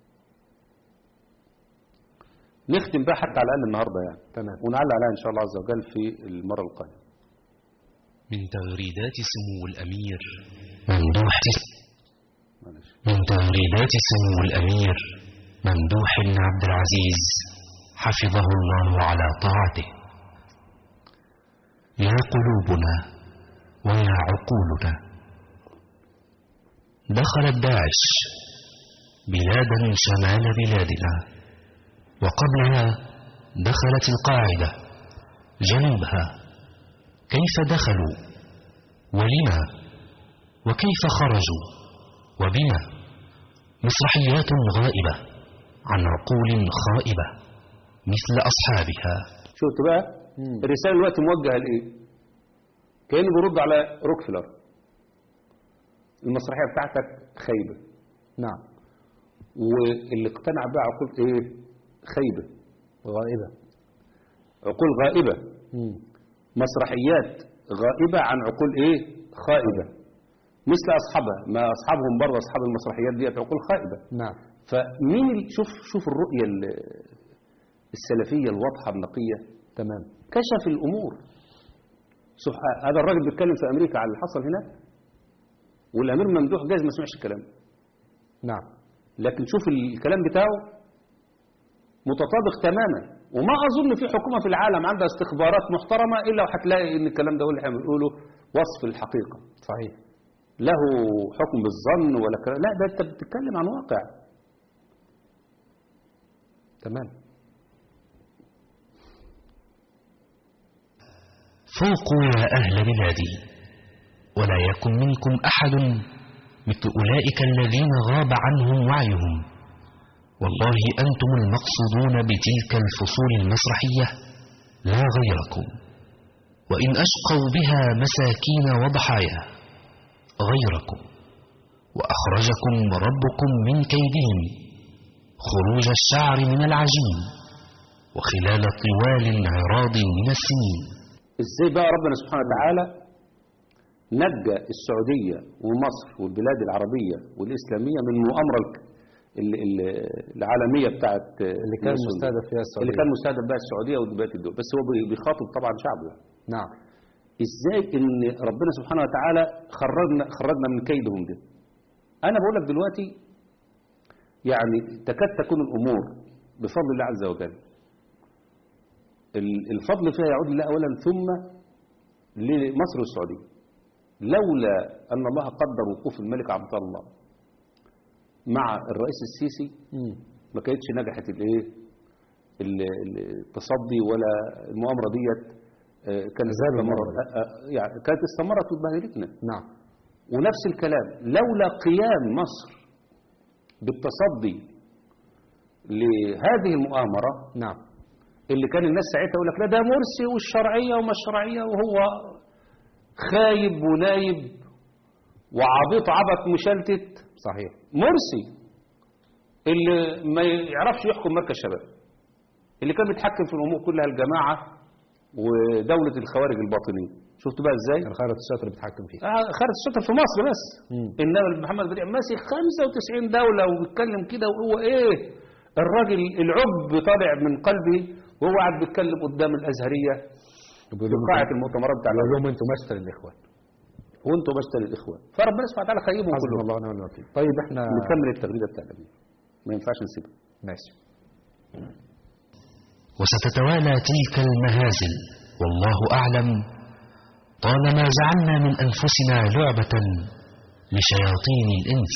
نختم بقى حتى على الاقل النهارده يعني تمام. ونعلق عليها ان شاء الله عز وجل في المرة القادمة من تغريدات سمو الأمير ممدوح معلش من تغريدات سمو الأمير ممدوح بن عبد العزيز حفظه الله على طاعته يا قلوبنا ويا عقولنا دخل الداعش بلادا شمال بلادنا وقبلها دخلت القاعدة جنوبها كيف دخلوا ولما وكيف خرجوا وبما مسرحيات غائبة عن عقول خائبة مثل أصحابها شفت بقى الرسالة دلوقتي موجهة لإيه كأنه بيرد على روكفلر المسرحية بتاعتك خايبة نعم واللي اقتنع بها عقول ايه خايبة غائبة عقول غائبة مم. مسرحيات غائبة عن عقول ايه خائبة مثل أصحابها ما أصحابهم برضه أصحاب المسرحيات ديت عقول خائبة نعم فمين ال- شوف شوف الرؤية ال- السلفية الواضحة النقية تمام كشف الأمور سبحان هذا الراجل بيتكلم في أمريكا على اللي حصل هناك والأمير ممدوح جايز ما سمعش الكلام نعم لكن شوف الكلام بتاعه متطابق تماما وما أظن في حكومة في العالم عندها استخبارات محترمة إلا وهتلاقي إن الكلام ده هو اللي احنا بنقوله وصف الحقيقة صحيح له حكم بالظن ولا كلام لا ده أنت بتتكلم عن واقع تمام فوقوا يا أهل بلادي ولا يكن منكم أحد مثل أولئك الذين غاب عنهم وعيهم والله أنتم المقصودون بتلك الفصول المسرحية لا غيركم وإن أشقوا بها مساكين وضحايا غيركم وأخرجكم ربكم من كيدهم خروج الشعر من العجين وخلال طوال عراض من السنين ازاي بقى ربنا سبحانه وتعالى نجى السعودية ومصر والبلاد العربية والإسلامية من المؤامرة الك- ال- ال- العالمية بتاعت اللي كان الناس مستهدف فيها السعودية اللي كان مستهدف بقى السعودية وبقية الدول بس هو بي- بيخاطب طبعا شعبه نعم ازاي ان ربنا سبحانه وتعالى خرجنا خرجنا من كيدهم ده انا بقول لك دلوقتي يعني تكاد تكون الامور بفضل الله عز وجل ال- الفضل فيها يعود لله اولا ثم لمصر والسعوديه لولا ان الله قدر وقوف الملك عبد الله مع الرئيس السيسي مم. ما كانتش نجحت الايه ال- ال- التصدي ولا المؤامره ديت آه، كانت زال استمرت المؤامرة. آه، آه، يعني كانت استمرت واتبهدلتنا نعم ونفس الكلام لولا قيام مصر بالتصدي لهذه المؤامره نعم اللي كان الناس ساعتها يقول لك لا ده مرسي والشرعيه وما الشرعيه وهو خايب ونايب وعبيط عبط مشلتت صحيح مرسي اللي ما يعرفش يحكم مركز شباب اللي كان بيتحكم في الامور كلها الجماعه ودوله الخوارج الباطنيه شفتوا بقى ازاي كان خيرت الشاطر بيتحكم فيه آه، خالد الشاطر في مصر بس مم. انما محمد بديع ماسك 95 دوله وبيتكلم كده وهو ايه الراجل العب طالع من قلبه وهو قاعد بيتكلم قدام الازهريه في بيقول لهم قاعه المؤتمرات بتاع بيقول لهم انتم مشتري الاخوان وانتوا بشتري الاخوان فربنا سبحانه وتعالى خيبهم حسبنا كلهم الله ونعم الوكيل طيب احنا نكمل التغريده بتاع النبي ما ينفعش نسيبها ماشي وستتوالى تلك المهازل والله أعلم طالما جعلنا من أنفسنا لعبة لشياطين الإنس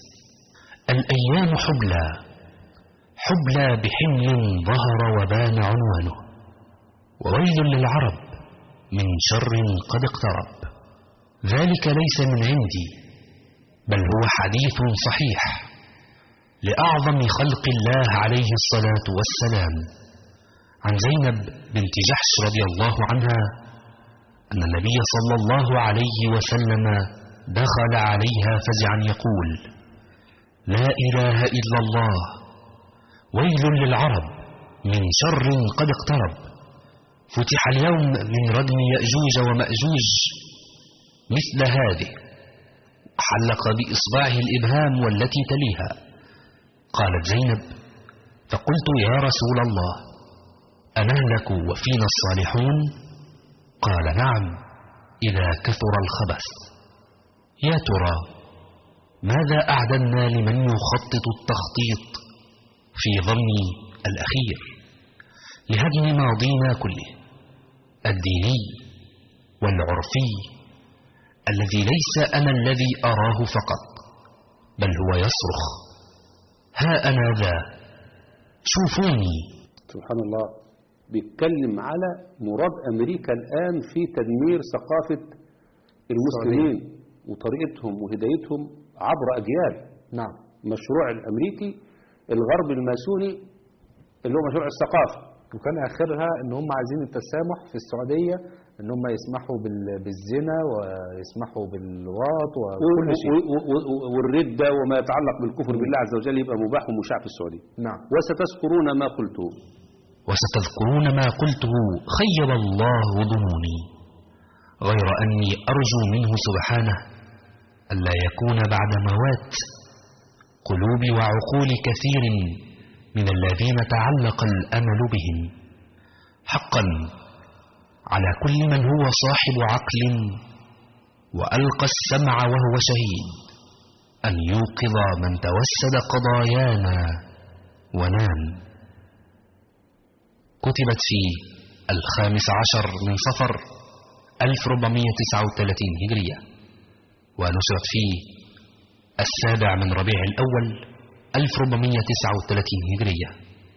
الأيام حبلى حبلى بحمل ظهر وبان عنوانه وويل للعرب من شر قد اقترب ذلك ليس من عندي بل هو حديث صحيح لأعظم خلق الله عليه الصلاة والسلام عن زينب بنت جحش رضي الله عنها أن النبي صلى الله عليه وسلم دخل عليها فزعا يقول لا إله إلا الله ويل للعرب من شر قد اقترب فتح اليوم من ردم يأجوج ومأجوج مثل هذه حلق بإصبعه الإبهام والتي تليها قالت زينب فقلت يا رسول الله أنهلك وفينا الصالحون قال نعم إذا كثر الخبث يا ترى ماذا أعددنا لمن يخطط التخطيط في ظني الأخير لهدم ماضينا كله الديني والعرفي الذي ليس أنا الذي أراه فقط بل هو يصرخ ها أنا ذا شوفوني سبحان الله بيتكلم على مراد أمريكا الآن في تدمير ثقافة المسلمين وطريقتهم وهدايتهم عبر أجيال نعم مشروع الأمريكي الغرب الماسوني اللي هو مشروع الثقافة وكان اخرها ان هم عايزين التسامح في السعوديه ان هم يسمحوا بال- بالزنا ويسمحوا باللواط وكل شيء و- و- و- والردة وما يتعلق بالكفر بالله عز وجل يبقى مباح ومشاع في السعودية نعم وستذكرون ما قلته وستذكرون ما قلته خيب الله ظنوني غير أني أرجو منه سبحانه ألا يكون بعد موات قلوب وعقول كثير من الذين تعلق الأمل بهم حقا على كل من هو صاحب عقل وألقى السمع وهو شهيد أن يوقظ من توسد قضايانا ونام كتبت في الخامس عشر من صفر 1439 هجرية ونشرت في السابع من ربيع الأول 1439 هجرية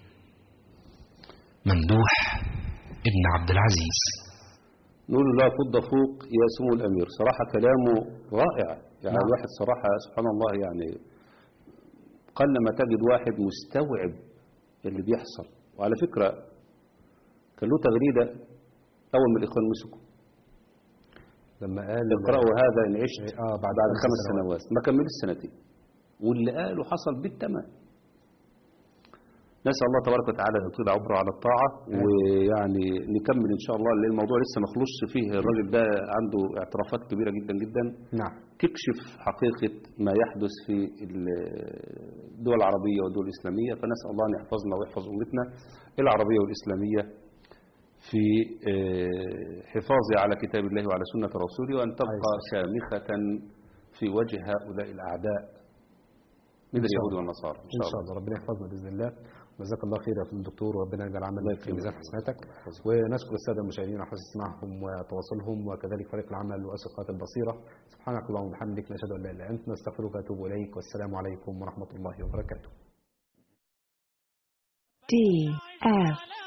ممدوح ابن عبد العزيز نقول له لا فض فوق يا سمو الأمير صراحة كلامه رائع يعني نعم. الواحد صراحة سبحان الله يعني قلما تجد واحد مستوعب اللي بيحصل وعلى فكرة كان له تغريدة أول ما الإخوان مسكوا لما قال اقرأوا هذا إن عشت آه بعد, بعد خمس خمس سنوات ما كملوش سنتين واللي قاله حصل بالتمام نسأل الله تبارك وتعالى أن يطيل عمره على الطاعة ويعني نكمل إن شاء الله لأن الموضوع لسه ما خلصش فيه الراجل ده عنده اعترافات كبيرة جدا جدا نعم تكشف حقيقة ما يحدث في الدول العربية والدول الإسلامية فنسأل الله أن يحفظنا ويحفظ أمتنا العربية والإسلامية في آه، حفاظها على كتاب الله وعلى سنة رسوله وأن تبقى شامخة في وجه هؤلاء الأعداء من إن شاء اليهود الله. والنصارى ان شاء الله ربنا يحفظنا باذن الله وجزاك الله خير يا فندم الدكتور وربنا يجعل عملك في ميزان حسناتك ونشكر الساده المشاهدين على حسن استماعهم وتواصلهم وكذلك فريق العمل واسقاط البصيره سبحانك اللهم وبحمدك نشهد ان لا اله الا انت نستغفرك ونتوب اليك والسلام عليكم ورحمه الله وبركاته D F